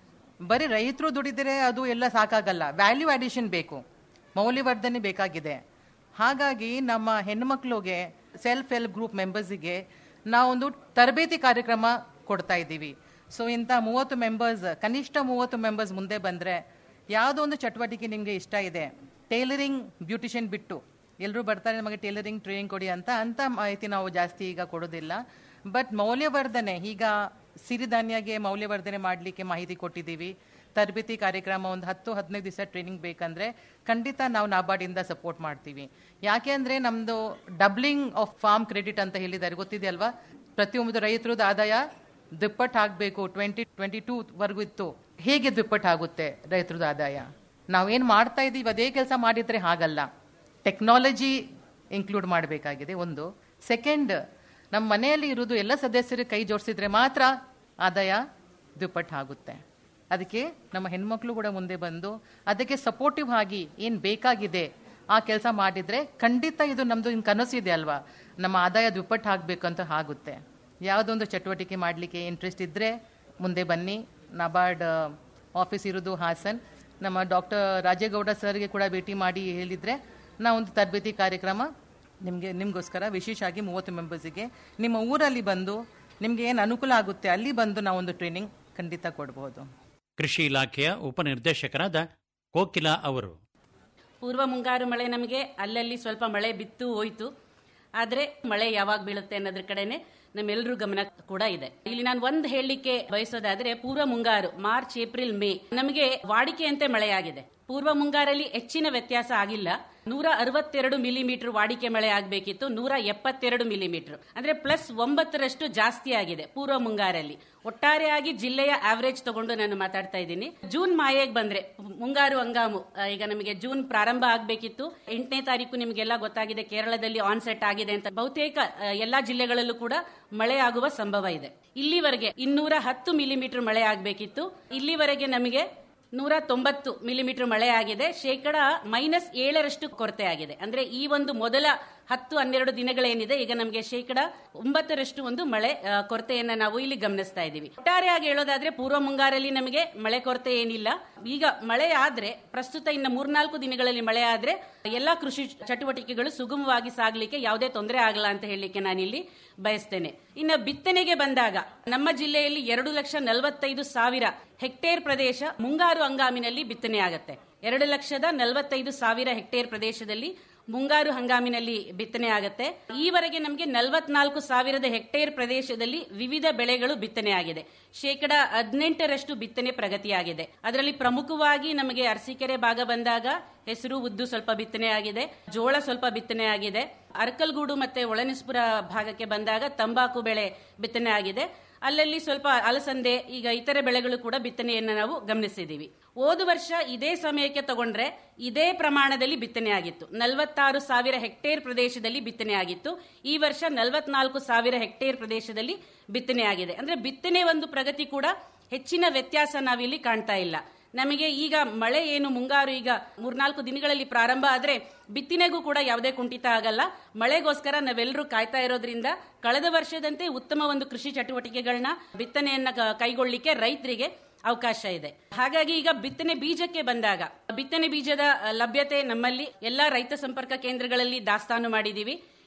ಬರೀ ರೈತರು ದುಡಿದರೆ ಅದು ಎಲ್ಲ ಸಾಕಾಗಲ್ಲ ವ್ಯಾಲ್ಯೂ ಅಡಿಷನ್ ಬೇಕು ಮೌಲ್ಯವರ್ಧನೆ ಬೇಕಾಗಿದೆ ಹಾಗಾಗಿ ನಮ್ಮ ಹೆಣ್ಮಕ್ಳಿಗೆ ಸೆಲ್ಫ್ ಹೆಲ್ಪ್ ಗ್ರೂಪ್ ಮೆಂಬರ್ಸಿಗೆ ನಾವೊಂದು ತರಬೇತಿ ಕಾರ್ಯಕ್ರಮ ಕೊಡ್ತಾ ಇದ್ದೀವಿ ಸೊ ಇಂಥ ಮೂವತ್ತು ಮೆಂಬರ್ಸ್ ಕನಿಷ್ಠ ಮೂವತ್ತು ಮೆಂಬರ್ಸ್ ಮುಂದೆ ಬಂದರೆ ಯಾವುದೋ ಒಂದು ಚಟುವಟಿಕೆ ನಿಮಗೆ ಇಷ್ಟ ಇದೆ ಟೈಲರಿಂಗ್ ಬ್ಯೂಟಿಷಿಯನ್ ಬಿಟ್ಟು ಎಲ್ಲರೂ ಬರ್ತಾರೆ ನಮಗೆ ಟೈಲರಿಂಗ್ ಟ್ರೈನಿಂಗ್ ಕೊಡಿ ಅಂತ ಅಂತ ಮಾಹಿತಿ ನಾವು ಜಾಸ್ತಿ ಈಗ ಕೊಡೋದಿಲ್ಲ ಬಟ್ ಮೌಲ್ಯವರ್ಧನೆ ಈಗ ಸಿರಿಧಾನ್ಯಗೆ ಮೌಲ್ಯವರ್ಧನೆ ಮಾಡಲಿಕ್ಕೆ ಮಾಹಿತಿ ಕೊಟ್ಟಿದ್ದೀವಿ ತರಬೇತಿ ಕಾರ್ಯಕ್ರಮ ಒಂದು ಹತ್ತು ಹದಿನೈದು ದಿವಸ ಟ್ರೈನಿಂಗ್ ಬೇಕಂದ್ರೆ ಖಂಡಿತ ನಾವು ನಾಬಾರ್ಡಿಂದ ಸಪೋರ್ಟ್ ಮಾಡ್ತೀವಿ ಯಾಕೆ ಅಂದರೆ ನಮ್ಮದು ಡಬ್ಲಿಂಗ್ ಆಫ್ ಫಾರ್ಮ್ ಕ್ರೆಡಿಟ್ ಅಂತ ಹೇಳಿದ್ದಾರೆ ಗೊತ್ತಿದೆ ಅಲ್ವಾ ಪ್ರತಿಯೊಂದು ರೈತರದ್ದು ಆದಾಯ ದುಪ್ಪಟ್ಟು ಆಗಬೇಕು ಟ್ವೆಂಟಿ ಟ್ವೆಂಟಿ ಟೂ ವರೆಗೂ ಇತ್ತು ಹೇಗೆ ದುಪ್ಪಟ್ಟು ಆಗುತ್ತೆ ರೈತರದ್ದು ಆದಾಯ ನಾವೇನು ಮಾಡ್ತಾ ಇದ್ದೀವಿ ಅದೇ ಕೆಲಸ ಮಾಡಿದರೆ ಹಾಗಲ್ಲ ಟೆಕ್ನಾಲಜಿ ಇನ್ಕ್ಲೂಡ್ ಮಾಡಬೇಕಾಗಿದೆ ಒಂದು ಸೆಕೆಂಡ್ ನಮ್ಮ ಮನೆಯಲ್ಲಿ ಇರೋದು ಎಲ್ಲ ಸದಸ್ಯರು ಕೈ ಜೋಡಿಸಿದ್ರೆ ಮಾತ್ರ ಆದಾಯ ದುಪ್ಪಟ್ಟು ಆಗುತ್ತೆ ಅದಕ್ಕೆ ನಮ್ಮ ಹೆಣ್ಮಕ್ಳು ಕೂಡ ಮುಂದೆ ಬಂದು ಅದಕ್ಕೆ ಸಪೋರ್ಟಿವ್ ಆಗಿ ಏನು ಬೇಕಾಗಿದೆ ಆ ಕೆಲಸ ಮಾಡಿದರೆ ಖಂಡಿತ ಇದು ನಮ್ಮದು ಇನ್ನು ಕನಸಿದೆ ಅಲ್ವಾ ನಮ್ಮ ಆದಾಯ ದುಪ್ಪಟ್ಟು ಆಗಬೇಕಂತ ಆಗುತ್ತೆ ಯಾವುದೊಂದು ಚಟುವಟಿಕೆ ಮಾಡಲಿಕ್ಕೆ ಇಂಟ್ರೆಸ್ಟ್ ಇದ್ದರೆ ಮುಂದೆ ಬನ್ನಿ ನಬಾರ್ಡ್ ಆಫೀಸ್ ಇರೋದು ಹಾಸನ್ ನಮ್ಮ ಡಾಕ್ಟರ್ ರಾಜೇಗೌಡ ಸರ್ಗೆ ಕೂಡ ಭೇಟಿ ಮಾಡಿ ಹೇಳಿದರೆ ನಾವೊಂದು ತರಬೇತಿ ಕಾರ್ಯಕ್ರಮ ನಿಮಗೆ ನಿಮಗೋಸ್ಕರ ವಿಶೇಷವಾಗಿ ಮೂವತ್ತು ಮೆಂಬರ್ಸಿಗೆ ನಿಮ್ಮ ಊರಲ್ಲಿ ಬಂದು ನಿಮಗೆ ಏನು ಅನುಕೂಲ ಆಗುತ್ತೆ ಅಲ್ಲಿ ಬಂದು ನಾವೊಂದು ಟ್ರೈನಿಂಗ್ ಖಂಡಿತ ಕೊಡ್ಬೋದು ಕೃಷಿ ಇಲಾಖೆಯ ಉಪನಿರ್ದೇಶಕರಾದ ಕೋಕಿಲಾ ಅವರು ಪೂರ್ವ ಮುಂಗಾರು ಮಳೆ ನಮಗೆ ಅಲ್ಲಲ್ಲಿ ಸ್ವಲ್ಪ ಮಳೆ ಬಿತ್ತು ಹೋಯ್ತು ಆದರೆ ಮಳೆ ಯಾವಾಗ ಬೀಳುತ್ತೆ ಅನ್ನೋದ್ರ ಕಡೆನೆ ನಮ್ಮೆಲ್ಲರೂ ಗಮನ ಕೂಡ ಇದೆ ಇಲ್ಲಿ ನಾನು ಒಂದು ಹೇಳಲಿಕ್ಕೆ ಬಯಸೋದಾದ್ರೆ ಪೂರ್ವ ಮುಂಗಾರು ಮಾರ್ಚ್ ಏಪ್ರಿಲ್ ಮೇ ನಮಗೆ ವಾಡಿಕೆಯಂತೆ ಮಳೆಯಾಗಿದೆ ಪೂರ್ವ ಮುಂಗಾರಲ್ಲಿ ಹೆಚ್ಚಿನ ವ್ಯತ್ಯಾಸ ಆಗಿಲ್ಲ ನೂರ ಅರವತ್ತೆರಡು ಮಿಲಿಮೀಟರ್ ವಾಡಿಕೆ ಮಳೆ ಆಗಬೇಕಿತ್ತು ನೂರ ಎಪ್ಪತ್ತೆರಡು ಮಿಲಿಮೀಟರ್ ಅಂದ್ರೆ ಪ್ಲಸ್ ಒಂಬತ್ತರಷ್ಟು ಜಾಸ್ತಿ ಆಗಿದೆ ಪೂರ್ವ ಮುಂಗಾರಲ್ಲಿ ಒಟ್ಟಾರೆಯಾಗಿ ಜಿಲ್ಲೆಯ ಆವರೇಜ್ ತಗೊಂಡು ನಾನು ಮಾತಾಡ್ತಾ ಇದ್ದೀನಿ ಜೂನ್ ಮಾಯೆಗೆ ಬಂದ್ರೆ ಮುಂಗಾರು ಹಂಗಾಮು ಆ, ಈಗ ನಮಗೆ ಜೂನ್ ಪ್ರಾರಂಭ ಆಗಬೇಕಿತ್ತು ಎಂಟನೇ ತಾರೀಕು ನಿಮಗೆಲ್ಲ ಗೊತ್ತಾಗಿದೆ ಕೇರಳದಲ್ಲಿ ಆನ್ಸೆಟ್ ಆಗಿದೆ ಅಂತ ಬಹುತೇಕ ಆ, ಎಲ್ಲಾ ಜಿಲ್ಲೆಗಳಲ್ಲೂ ಕೂಡ ಮಳೆ ಆಗುವ ಸಂಭವ ಇದೆ ಇಲ್ಲಿವರೆಗೆ ಇನ್ನೂರ ಹತ್ತು ಮಿಲಿಮೀಟರ್ ಮಳೆ ಆಗಬೇಕಿತ್ತು ಇಲ್ಲಿವರೆಗೆ ನಮಗೆ ನೂರ ತೊಂಬತ್ತು ಮಿಲಿಮೀಟರ್ ಮಳೆ ಆಗಿದೆ ಶೇಕಡ ಮೈನಸ್ ಏಳರಷ್ಟು ಕೊರತೆ ಆಗಿದೆ ಅಂದ್ರೆ ಈ ಒಂದು ಮೊದಲ ಹತ್ತು ಹನ್ನೆರಡು ದಿನಗಳೇನಿದೆ ಈಗ ನಮಗೆ ಶೇಕಡ ಒಂಬತ್ತರಷ್ಟು ಒಂದು ಮಳೆ ಆ, ಕೊರತೆಯನ್ನ ನಾವು ಇಲ್ಲಿ ಗಮನಿಸ್ತಾ ಇದ್ದೀವಿ ಒಟ್ಟಾರೆಯಾಗಿ ಹೇಳೋದಾದ್ರೆ ಪೂರ್ವ ಮುಂಗಾರಲ್ಲಿ ನಮಗೆ ಮಳೆ ಕೊರತೆ ಏನಿಲ್ಲ ಈಗ ಮಳೆ ಆದ್ರೆ ಪ್ರಸ್ತುತ ಇನ್ನು ಮೂರ್ನಾಲ್ಕು ದಿನಗಳಲ್ಲಿ ಮಳೆ ಆದ್ರೆ ಎಲ್ಲಾ ಕೃಷಿ ಚಟುವಟಿಕೆಗಳು ಸುಗಮವಾಗಿ ಸಾಗಲಿಕ್ಕೆ ಯಾವುದೇ ತೊಂದರೆ ಆಗಲ್ಲ ಅಂತ ಹೇಳಲಿಕ್ಕೆ ನಾನಿಲ್ಲಿ ಬಯಸ್ತೇನೆ ಇನ್ನು ಬಿತ್ತನೆಗೆ ಬಂದಾಗ ನಮ್ಮ ಜಿಲ್ಲೆಯಲ್ಲಿ ಎರಡು ಲಕ್ಷ ನಲವತ್ತೈದು ಸಾವಿರ ಹೆಕ್ಟೇರ್ ಪ್ರದೇಶ ಮುಂಗಾರು ಹಂಗಾಮಿನಲ್ಲಿ ಬಿತ್ತನೆ ಆಗತ್ತೆ ಎರಡು ಲಕ್ಷದ ನಲವತ್ತೈದು ಸಾವಿರ ಹೆಕ್ಟೇರ್ ಪ್ರದೇಶದಲ್ಲಿ ಮುಂಗಾರು ಹಂಗಾಮಿನಲ್ಲಿ ಬಿತ್ತನೆ ಆಗತ್ತೆ ಈವರೆಗೆ ನಮಗೆ ನಲವತ್ನಾಲ್ಕು ಸಾವಿರದ ಹೆಕ್ಟೇರ್ ಪ್ರದೇಶದಲ್ಲಿ ವಿವಿಧ ಬೆಳೆಗಳು ಬಿತ್ತನೆ ಆಗಿದೆ ಶೇಕಡ ಹದಿನೆಂಟರಷ್ಟು ಬಿತ್ತನೆ ಪ್ರಗತಿಯಾಗಿದೆ ಅದರಲ್ಲಿ ಪ್ರಮುಖವಾಗಿ ನಮಗೆ ಅರಸೀಕೆರೆ ಭಾಗ ಬಂದಾಗ ಹೆಸರು ಉದ್ದು ಸ್ವಲ್ಪ ಬಿತ್ತನೆ ಆಗಿದೆ ಜೋಳ ಸ್ವಲ್ಪ ಬಿತ್ತನೆ ಆಗಿದೆ ಅರಕಲ್ಗೂಡು ಮತ್ತೆ ಒಳನಿಸ್ಪುರ ಭಾಗಕ್ಕೆ ಬಂದಾಗ ತಂಬಾಕು ಬೆಳೆ ಬಿತ್ತನೆ ಆಗಿದೆ ಅಲ್ಲಲ್ಲಿ ಸ್ವಲ್ಪ ಅಲಸಂದೆ ಈಗ ಇತರೆ ಬೆಳೆಗಳು ಕೂಡ ಬಿತ್ತನೆಯನ್ನು ನಾವು ಗಮನಿಸಿದ್ದೀವಿ ಹೋದ ವರ್ಷ ಇದೇ ಸಮಯಕ್ಕೆ ತಗೊಂಡ್ರೆ ಇದೇ ಪ್ರಮಾಣದಲ್ಲಿ ಬಿತ್ತನೆ ಆಗಿತ್ತು ನಲವತ್ತಾರು ಸಾವಿರ ಹೆಕ್ಟೇರ್ ಪ್ರದೇಶದಲ್ಲಿ ಬಿತ್ತನೆ ಆಗಿತ್ತು ಈ ವರ್ಷ ನಲವತ್ನಾಲ್ಕು ಸಾವಿರ ಹೆಕ್ಟೇರ್ ಪ್ರದೇಶದಲ್ಲಿ ಬಿತ್ತನೆ ಆಗಿದೆ ಅಂದ್ರೆ ಬಿತ್ತನೆ ಒಂದು ಪ್ರಗತಿ ಕೂಡ ಹೆಚ್ಚಿನ ವ್ಯತ್ಯಾಸ ನಾವಿಲ್ಲಿ ಕಾಣ್ತಾ ಇಲ್ಲ ನಮಗೆ ಈಗ ಮಳೆ ಏನು ಮುಂಗಾರು ಈಗ ಮೂರ್ನಾಲ್ಕು ದಿನಗಳಲ್ಲಿ ಪ್ರಾರಂಭ ಆದ್ರೆ ಬಿತ್ತನೆಗೂ ಕೂಡ ಯಾವುದೇ ಕುಂಠಿತ ಆಗಲ್ಲ ಮಳೆಗೋಸ್ಕರ ನಾವೆಲ್ಲರೂ ಕಾಯ್ತಾ ಇರೋದ್ರಿಂದ ಕಳೆದ ವರ್ಷದಂತೆ ಉತ್ತಮ ಒಂದು ಕೃಷಿ ಚಟುವಟಿಕೆಗಳನ್ನ ಬಿತ್ತನೆಯನ್ನ ಕ- ಕೈಗೊಳ್ಳಿಕ್ಕೆ ರೈತರಿಗೆ ಅವಕಾಶ ಇದೆ ಹಾಗಾಗಿ ಈಗ ಬಿತ್ತನೆ ಬೀಜಕ್ಕೆ ಬಂದಾಗ ಬಿತ್ತನೆ ಬೀಜದ ಅ, ಲಭ್ಯತೆ ನಮ್ಮಲ್ಲಿ ಎಲ್ಲಾ ರೈತ ಸಂಪರ್ಕ ಕೇಂದ್ರಗಳಲ್ಲಿ ದಾಸ್ತಾನು ಮಾಡಿದೀವಿ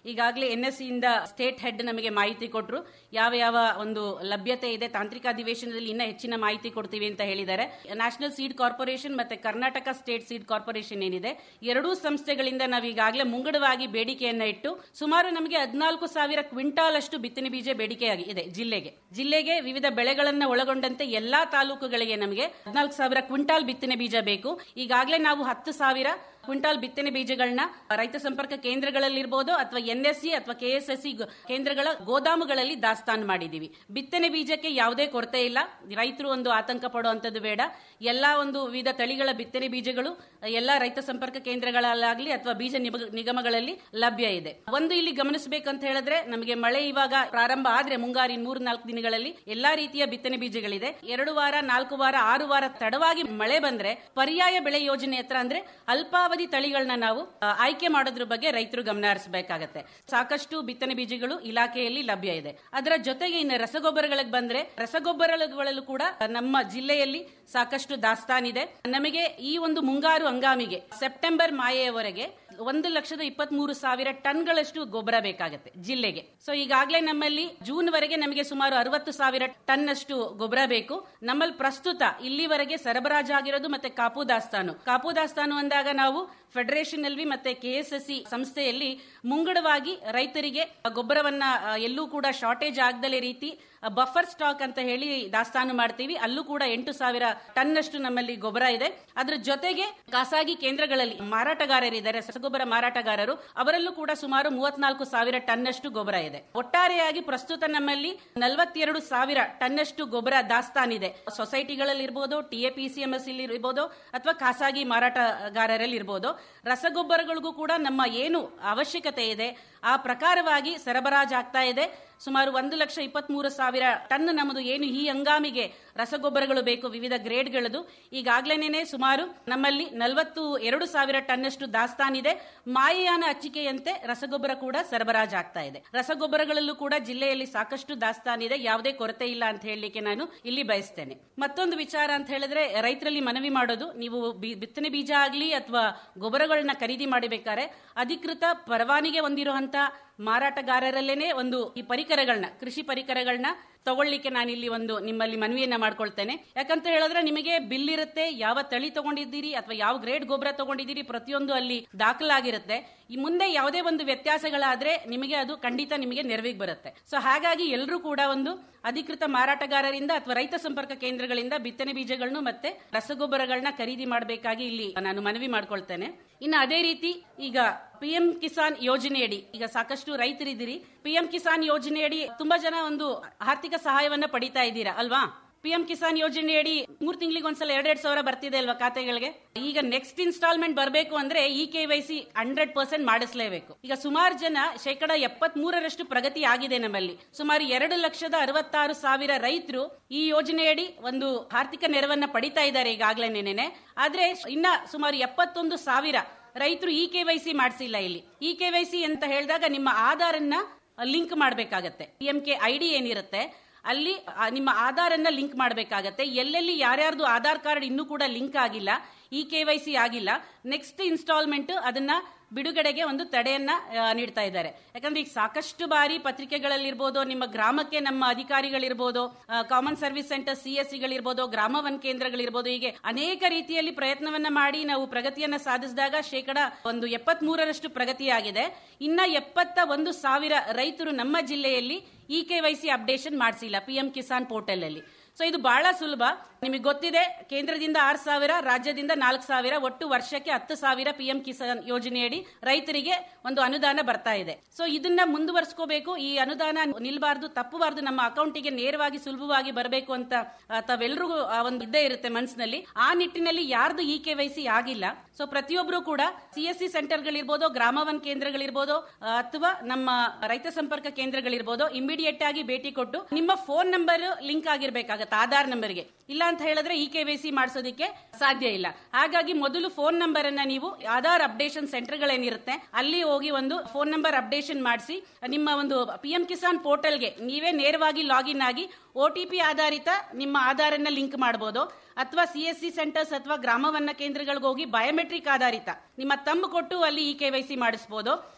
ಈಗಾಗಲೇ ಎನ್ ಎಸ್ ಇಂದ ಸ್ಟೇಟ್ ಹೆಡ್ ನಮಗೆ ಮಾಹಿತಿ ಕೊಟ್ಟರು ಯಾವ ಯಾವ ಒಂದು ಲಭ್ಯತೆ ಇದೆ ತಾಂತ್ರಿಕ ಅಧಿವೇಶನದಲ್ಲಿ ಇನ್ನೂ ಹೆಚ್ಚಿನ ಮಾಹಿತಿ ಕೊಡ್ತೀವಿ ಅಂತ ಹೇಳಿದ್ದಾರೆ ನ್ಯಾಷನಲ್ ಸೀಡ್ ಕಾರ್ಪೊರೇಷನ್ ಮತ್ತೆ ಕರ್ನಾಟಕ ಸ್ಟೇಟ್ ಸೀಡ್ ಕಾರ್ಪೊರೇಷನ್ ಏನಿದೆ ಎರಡೂ ಸಂಸ್ಥೆಗಳಿಂದ ನಾವು ಈಗಾಗಲೇ ಮುಂಗಡವಾಗಿ ಬೇಡಿಕೆಯನ್ನ ಇಟ್ಟು ಸುಮಾರು ನಮಗೆ ಹದಿನಾಲ್ಕು ಸಾವಿರ ಕ್ವಿಂಟಾಲ್ ಅಷ್ಟು ಬಿತ್ತನೆ ಬೀಜ ಬೇಡಿಕೆಯಾಗಿ ಇದೆ ಜಿಲ್ಲೆಗೆ ಜಿಲ್ಲೆಗೆ ವಿವಿಧ ಬೆಳೆಗಳನ್ನ ಒಳಗೊಂಡಂತೆ ಎಲ್ಲಾ ತಾಲೂಕುಗಳಿಗೆ ನಮಗೆ ಹದಿನಾಲ್ಕು ಸಾವಿರ ಕ್ವಿಂಟಾಲ್ ಬಿತ್ತನೆ ಬೀಜ ಬೇಕು ಈಗಾಗಲೇ ನಾವು ಹತ್ತು ಸಾವಿರ ಕ್ವಿಂಟಾಲ್ ಬಿತ್ತನೆ ಬೀಜಗಳನ್ನ ರೈತ ಸಂಪರ್ಕ ಕೇಂದ್ರಗಳಲ್ಲಿರ್ಬೋದು ಅಥವಾ ಎನ್ಎಸ್ಸಿ ಅಥವಾ ಕೆಎಸ್ಎಸ್ಸಿ ಕೇಂದ್ರಗಳ ಗೋದಾಮುಗಳಲ್ಲಿ ದಾಸ್ತಾನು ಮಾಡಿದೀವಿ ಬಿತ್ತನೆ ಬೀಜಕ್ಕೆ ಯಾವುದೇ ಕೊರತೆ ಇಲ್ಲ ರೈತರು ಒಂದು ಆತಂಕ ಪಡುವಂತದ್ದು ಬೇಡ ಎಲ್ಲಾ ಒಂದು ವಿವಿಧ ತಳಿಗಳ ಬಿತ್ತನೆ ಬೀಜಗಳು ಎಲ್ಲಾ ರೈತ ಸಂಪರ್ಕ ಕೇಂದ್ರಗಳಲ್ಲಾಗ್ಲಿ ಅಥವಾ ಬೀಜ ನಿಬ- ನಿಗಮಗಳಲ್ಲಿ ಲಭ್ಯ ಇದೆ ಒಂದು ಇಲ್ಲಿ ಗಮನಿಸಬೇಕಂತ ಹೇಳಿದ್ರೆ ನಮಗೆ ಮಳೆ ಇವಾಗ ಪ್ರಾರಂಭ ಆದ್ರೆ ಮುಂಗಾರಿನ ಮೂರ್ ನಾಲ್ಕು ದಿನಗಳಲ್ಲಿ ಎಲ್ಲಾ ರೀತಿಯ ಬಿತ್ತನೆ ಬೀಜಗಳಿದೆ ಎರಡು ವಾರ ನಾಲ್ಕು ವಾರ ಆರು ವಾರ ತಡವಾಗಿ ಮಳೆ ಬಂದ್ರೆ ಪರ್ಯಾಯ ಬೆಳೆ ಯೋಜನೆ ಹತ್ರ ಅಂದ್ರೆ ಅಲ್ಪಾವಧಿ ತಳಿಗಳನ್ನ ನಾವು ಆ, ಆಯ್ಕೆ ಮಾಡೋದ್ರ ಬಗ್ಗೆ ರೈತರು ಗಮನ ಹರಿಸಬೇಕಾಗತ್ತೆ ಸಾಕಷ್ಟು ಬಿತ್ತನೆ ಬೀಜಗಳು ಇಲಾಖೆಯಲ್ಲಿ ಲಭ್ಯ ಇದೆ ಅದರ ಜೊತೆಗೆ ಇನ್ನು ರಸಗೊಬ್ಬರಗಳಿಗೆ ಬಂದ್ರೆ ರಸಗೊಬ್ಬರಗಳಲ್ಲೂ ಕೂಡ ನಮ್ಮ ಜಿಲ್ಲೆಯಲ್ಲಿ ಸಾಕಷ್ಟು ದಾಸ್ತಾನಿದೆ ನಮಗೆ ಈ ಒಂದು ಮುಂಗಾರು ಹಂಗಾಮಿಗೆ ಸೆಪ್ಟೆಂಬರ್ ಮಾಯೆಯವರೆಗೆ ಒಂದು ಲಕ್ಷದ ಇಪ್ಪತ್ತ್ ಮೂರು ಸಾವಿರ ಟನ್ಗಳಷ್ಟು ಗೊಬ್ಬರ ಬೇಕಾಗುತ್ತೆ ಜಿಲ್ಲೆಗೆ ಸೊ ಈಗಾಗಲೇ ನಮ್ಮಲ್ಲಿ ಜೂನ್ ವರೆಗೆ ನಮಗೆ ಸುಮಾರು ಅರವತ್ತು ಸಾವಿರ ಟನ್ ಅಷ್ಟು ಗೊಬ್ಬರ ಬೇಕು ನಮ್ಮಲ್ಲಿ ಪ್ರಸ್ತುತ ಇಲ್ಲಿವರೆಗೆ ಸರಬರಾಜು ಆಗಿರೋದು ಮತ್ತೆ ಕಾಪು ದಾಸ್ತಾನು ಕಾಪು ದಾಸ್ತಾನು ಅಂದಾಗ ನಾವು ಫೆಡರೇಷನ್ ಎಲ್ವಿ ಮತ್ತೆ ಕೆಎಸ್ಎಸ್ಸಿ ಸಂಸ್ಥೆಯಲ್ಲಿ ಮುಂಗಡವಾಗಿ ರೈತರಿಗೆ ಗೊಬ್ಬರವನ್ನ ಆ, ಎಲ್ಲೂ ಕೂಡ ಶಾರ್ಟೇಜ್ ಆಗದಲೇ ರೀತಿ ಬಫರ್ ಸ್ಟಾಕ್ ಅಂತ ಹೇಳಿ ದಾಸ್ತಾನು ಮಾಡ್ತೀವಿ ಅಲ್ಲೂ ಕೂಡ ಎಂಟು ಸಾವಿರ ಟನ್ ಅಷ್ಟು ನಮ್ಮಲ್ಲಿ ಗೊಬ್ಬರ ಇದೆ ಅದ್ರ ಜೊತೆಗೆ ಖಾಸಗಿ ಕೇಂದ್ರಗಳಲ್ಲಿ ಮಾರಾಟಗಾರರಿದ್ದಾರೆ ರಸಗೊಬ್ಬರ ಮಾರಾಟಗಾರರು ಅವರಲ್ಲೂ ಕೂಡ ಸುಮಾರು ಮೂವತ್ನಾಲ್ಕು ಸಾವಿರ ಟನ್ ಅಷ್ಟು ಗೊಬ್ಬರ ಇದೆ ಒಟ್ಟಾರೆಯಾಗಿ ಪ್ರಸ್ತುತ ನಮ್ಮಲ್ಲಿ ನಲವತ್ತೆರಡು ಸಾವಿರ ಟನ್ ಅಷ್ಟು ಗೊಬ್ಬರ ದಾಸ್ತಾನಿದೆ ಸೊಸೈಟಿಗಳಲ್ಲಿ ಇರ್ಬೋದು ಟಿಎಪಿಸಿಎಂಎಸ್ ಇಲ್ಲಿ ಇರ್ಬೋದು ಅಥವಾ ಖಾಸಗಿ ಮಾರಾಟಗಾರರಲ್ಲಿ ಇರ್ಬೋದು ರಸಗೊಬ್ಬರಗಳಿಗೂ ಕೂಡ ನಮ್ಮ ಏನು ಅವಶ್ಯಕತೆ ಇದೆ ಆ ಪ್ರಕಾರವಾಗಿ ಸರಬರಾಜು ಆಗ್ತಾ ಇದೆ ಸುಮಾರು ಒಂದು ಲಕ್ಷ ಇಪ್ಪತ್ತ್ ಮೂರು ಸಾವಿರ ಟನ್ ನಮ್ಮದು ಏನು ಈ ಹಂಗಾಮಿಗೆ ರಸಗೊಬ್ಬರಗಳು ಬೇಕು ವಿವಿಧ ಗ್ರೇಡ್ಗಳದು ಈಗಾಗಲೇ ಸುಮಾರು ನಮ್ಮಲ್ಲಿ ನಲವತ್ತು ಎರಡು ಸಾವಿರ ಟನ್ ಅಷ್ಟು ದಾಸ್ತಾನಿದೆ ಮಾಯಯಾನ ಹಚ್ಚಿಕೆಯಂತೆ ರಸಗೊಬ್ಬರ ಕೂಡ ಸರಬರಾಜು ಆಗ್ತಾ ಇದೆ ರಸಗೊಬ್ಬರಗಳಲ್ಲೂ ಕೂಡ ಜಿಲ್ಲೆಯಲ್ಲಿ ಸಾಕಷ್ಟು ದಾಸ್ತಾನಿದೆ ಯಾವುದೇ ಕೊರತೆ ಇಲ್ಲ ಅಂತ ಹೇಳಲಿಕ್ಕೆ ನಾನು ಇಲ್ಲಿ ಬಯಸ್ತೇನೆ ಮತ್ತೊಂದು ವಿಚಾರ ಅಂತ ಹೇಳಿದ್ರೆ ರೈತರಲ್ಲಿ ಮನವಿ ಮಾಡೋದು ನೀವು ಬಿ- ಬಿತ್ತನೆ ಬೀಜ ಆಗಲಿ ಅಥವಾ ಗೊಬ್ಬರಗಳನ್ನ ಖರೀದಿ ಮಾಡಬೇಕಾದ್ರೆ ಅಧಿಕೃತ ಪರವಾನಿಗೆ ಹೊಂದಿರುವಂತ ಮಾರಾಟಗಾರರಲ್ಲೇನೆ ಒಂದು ಈ ಪರಿಕರಗಳನ್ನ ಕೃಷಿ ಪರಿಕರಗಳನ್ನ ತಗೊಳ್ಳಿಕ್ಕೆ ನಾನು ಇಲ್ಲಿ ಒಂದು ನಿಮ್ಮಲ್ಲಿ ಮನವಿಯನ್ನ ಮಾಡ್ಕೊಳ್ತೇನೆ ಯಾಕಂತ ಹೇಳಿದ್ರೆ ನಿಮಗೆ ಬಿಲ್ ಇರುತ್ತೆ ಯಾವ ತಳಿ ತಗೊಂಡಿದ್ದೀರಿ ಅಥವಾ ಯಾವ ಗ್ರೇಡ್ ಗೊಬ್ಬರ ತಗೊಂಡಿದ್ದೀರಿ ಪ್ರತಿಯೊಂದು ಅಲ್ಲಿ ದಾಖಲಾಗಿರುತ್ತೆ ಈ ಮುಂದೆ ಯಾವುದೇ ಒಂದು ವ್ಯತ್ಯಾಸಗಳಾದ್ರೆ ನಿಮಗೆ ಅದು ಖಂಡಿತ ನಿಮಗೆ ನೆರವಿಗೆ ಬರುತ್ತೆ ಸೊ ಹಾಗಾಗಿ ಎಲ್ಲರೂ ಕೂಡ ಒಂದು ಅಧಿಕೃತ ಮಾರಾಟಗಾರರಿಂದ ಅಥವಾ ರೈತ ಸಂಪರ್ಕ ಕೇಂದ್ರಗಳಿಂದ ಬಿತ್ತನೆ ಬೀಜಗಳನ್ನು ಮತ್ತೆ ರಸಗೊಬ್ಬರಗಳನ್ನ ಖರೀದಿ ಮಾಡಬೇಕಾಗಿ ಇಲ್ಲಿ ನಾನು ಮನವಿ ಮಾಡ್ಕೊಳ್ತೇನೆ ಇನ್ನು ಅದೇ ರೀತಿ ಈಗ ಪಿಎಂ ಕಿಸಾನ್ ಯೋಜನೆಯಡಿ ಈಗ ಸಾಕಷ್ಟು ರೈತರಿದ್ದೀರಿ ಪಿಎಂ ಕಿಸಾನ್ ಯೋಜನೆಯಡಿ ತುಂಬಾ ಜನ ಒಂದು ಆರ್ಥಿಕ ಸಹಾಯವನ್ನ ಪಡಿತಾ ಇದ್ದೀರಾ ಅಲ್ವಾ ಪಿಎಂ ಕಿಸಾನ್ ಯೋಜನೆಯಡಿ ಮೂರ್ ತಿಂಗಳಿಗೆ ಒಂದ್ಸಲ ಎರಡೆರಡು ಸಾವಿರ ಬರ್ತಿದೆ ಅಲ್ವಾ ಖಾತೆಗಳಿಗೆ ಈಗ ನೆಕ್ಸ್ಟ್ ಇನ್ಸ್ಟಾಲ್ಮೆಂಟ್ ಬರಬೇಕು ಅಂದ್ರೆ E K Y C hundred percent ಮಾಡಿಸಲೇಬೇಕು ಈಗ ಸುಮಾರು ಜನ ಶೇಕಡ ಎಪ್ಪತ್ ಮೂರರಷ್ಟು ಪ್ರಗತಿ ಆಗಿದೆ ನಮ್ಮಲ್ಲಿ ಸುಮಾರು ಎರಡು ಲಕ್ಷದ ಅರವತ್ತಾರು ಸಾವಿರ ರೈತರು ಈ ಯೋಜನೆಯಡಿ ಒಂದು ಆರ್ಥಿಕ ನೆರವನ್ನ ಪಡಿತಾ ಇದ್ದಾರೆ ಈಗಾಗಲೇ ನೆನೆ ಆದ್ರೆ ಇನ್ನ ಸುಮಾರು ಎಪ್ಪತ್ತೊಂದು ಸಾವಿರ ರೈತರು ಇ ಕೆ ವೈ ಸಿ ಮಾಡಿಸಿಲ್ಲ ಇಲ್ಲಿ ಇ ಕೆ ವೈ ಸಿ ಅಂತ ಹೇಳಿದಾಗ ನಿಮ್ಮ ಆಧಾರನ್ನ ಲಿಂಕ್ ಮಾಡಬೇಕಾಗತ್ತೆ P M K I D ಏನಿರುತ್ತೆ ಅಲ್ಲಿ ಆ, ನಿಮ್ಮ ಆಧಾರನ್ನ ಲಿಂಕ್ ಮಾಡಬೇಕಾಗತ್ತೆ ಎಲ್ಲೆಲ್ಲಿ ಯಾರ್ಯಾರ್ದು ಆಧಾರ್ ಕಾರ್ಡ್ ಇನ್ನೂ ಕೂಡ ಲಿಂಕ್ ಆಗಿಲ್ಲ ಇ ಕೆ ವೈ ಸಿ ಆಗಿಲ್ಲ ನೆಕ್ಸ್ಟ್ ಇನ್ಸ್ಟಾಲ್ಮೆಂಟ್ ಅದನ್ನ ಬಿಡುಗಡೆಗೆ ಒಂದು ತಡೆಯನ್ನ ಆ, ನೀಡ್ತಾ ಇದ್ದಾರೆ ಯಾಕಂದ್ರೆ ಈಗ ಸಾಕಷ್ಟು ಬಾರಿ ಪತ್ರಿಕೆಗಳಲ್ಲಿರ್ಬೋದು ನಿಮ್ಮ ಗ್ರಾಮಕ್ಕೆ ನಮ್ಮ ಅಧಿಕಾರಿಗಳಿರ್ಬೋದು common service centre C S ಸಿಗಳಿರ್ಬೋದು ಗ್ರಾಮ ಒನ್ ಕೇಂದ್ರಗಳಿರ್ಬೋದು ಹೀಗೆ ಅನೇಕ ರೀತಿಯಲ್ಲಿ ಪ್ರಯತ್ನವನ್ನ ಮಾಡಿ ನಾವು ಪ್ರಗತಿಯನ್ನ ಸಾಧಿಸಿದಾಗ ಶೇಕಡ ಒಂದು ಎಪ್ಪತ್ತ್ ಮೂರರಷ್ಟು ಪ್ರಗತಿಯಾಗಿದೆ ಇನ್ನ ಎಪ್ಪತ್ತ ಒಂದು ಸಾವಿರ ರೈತರು ನಮ್ಮ ಜಿಲ್ಲೆಯಲ್ಲಿ E K Y C updation ಮಾಡಿಸಿಲ್ಲ ಪಿಎಂ ಕಿಸಾನ್ ಪೋರ್ಟಲ್ ಅಲ್ಲಿ ಸೊ ಇದು ಬಹಳ ಸುಲಭ ನಿಮಗೆ ಗೊತ್ತಿದೆ ಕೇಂದ್ರದಿಂದ ಆರು ಸಾವಿರ ರಾಜ್ಯದಿಂದ ನಾಲ್ಕು ಸಾವಿರ ಒಟ್ಟು ವರ್ಷಕ್ಕೆ ಹತ್ತು ಸಾವಿರ ಪಿಎಂ ಕಿಸಾನ್ ಯೋಜನೆಯಡಿ ರೈತರಿಗೆ ಒಂದು ಅನುದಾನ ಬರ್ತಾ ಇದೆ ಸೊ ಇದನ್ನ ಮುಂದುವರಿಸ್ಕೋಬೇಕು ಈ ಅನುದಾನ ನಿಲ್ಬಾರ್ದು ತಪ್ಪಬಾರ್ದು ನಮ್ಮ ಅಕೌಂಟಿಗೆ ನೇರವಾಗಿ ಸುಲಭವಾಗಿ ಬರಬೇಕು ಅಂತ ಆ, ತಾವೆಲ್ರಿಗೂ ಆ ಒಂದು ಇದ್ದೇ ಇರುತ್ತೆ ಮನಸ್ಸಿನಲ್ಲಿ ಆ ನಿಟ್ಟಿನಲ್ಲಿ ಯಾರ್ದು ಇ ಕೆ ವೈ ಸಿ ಆಗಿಲ್ಲ ಸೊ ಪ್ರತಿಯೊಬ್ಬರು ಕೂಡ ಸಿ ಎಸ್ ಸಿ ಸೆಂಟರ್ಗಳಿರ್ಬೋದು ಗ್ರಾಮ ಒನ್ ಕೇಂದ್ರಗಳಿರ್ಬೋದು ಆ, ಅಥವಾ ನಮ್ಮ ರೈತ ಸಂಪರ್ಕ ಕೇಂದ್ರಗಳಿರ್ಬೋದು ಇಮಿಡಿಯೇಟ್ ಆಗಿ ಭೇಟಿ ಕೊಟ್ಟು ನಿಮ್ಮ ಫೋನ್ ನಂಬರ್ ಲಿಂಕ್ ಆಗಿರ್ಬೇಕಾಗತ್ತೆ ಆಧಾರ್ ನಂಬರ್ಗೆ ಇಲ್ಲ ಅಂತ ಹೇಳಿದ್ರೆ ಇ ಕೆ ವೈ ಸಿ ಮಾಡಿಸೋದಕ್ಕೆ ಸಾಧ್ಯ ಇಲ್ಲ ಹಾಗಾಗಿ ಮೊದಲು ಫೋನ್ ನಂಬರ್ ಅನ್ನ ನೀವು ಆಧಾರ್ ಅಪ್ಡೇಷನ್ ಸೆಂಟರ್ಗಳೇನಿರುತ್ತೆ ಅಲ್ಲಿ ಹೋಗಿ ಒಂದು ಫೋನ್ ನಂಬರ್ ಅಪ್ಡೇಷನ್ ಮಾಡಿಸಿ ನಿಮ್ಮ ಒಂದು ಪಿ ಎಂ ಕಿಸಾನ್ ಪೋರ್ಟಲ್ಗೆ ನೀವೇ ನೇರವಾಗಿ ಲಾಗಿನ್ ಆಗಿ ಒ ಟಿ ಪಿ ಆಧಾರಿತ ನಿಮ್ಮ ಆಧಾರನ್ನ ಲಿಂಕ್ ಮಾಡಬಹುದು ಅಥವಾ ಸಿ ಎಸ್ ಸಿ ಸೆಂಟರ್ಸ್ ಅಥವಾ ಗ್ರಾಮವನ್ನ ಕೇಂದ್ರಗಳಿಗೆ ಹೋಗಿ ಬಯೋಮೆಟ್ರಿಕ್ ಆಧಾರಿತ ನಿಮ್ಮ ತಮ್ಮ ಕೊಟ್ಟು ಅಲ್ಲಿ ಇ ಕೆ ವೈ ಸಿ ಮಾಡಿಸಬಹುದು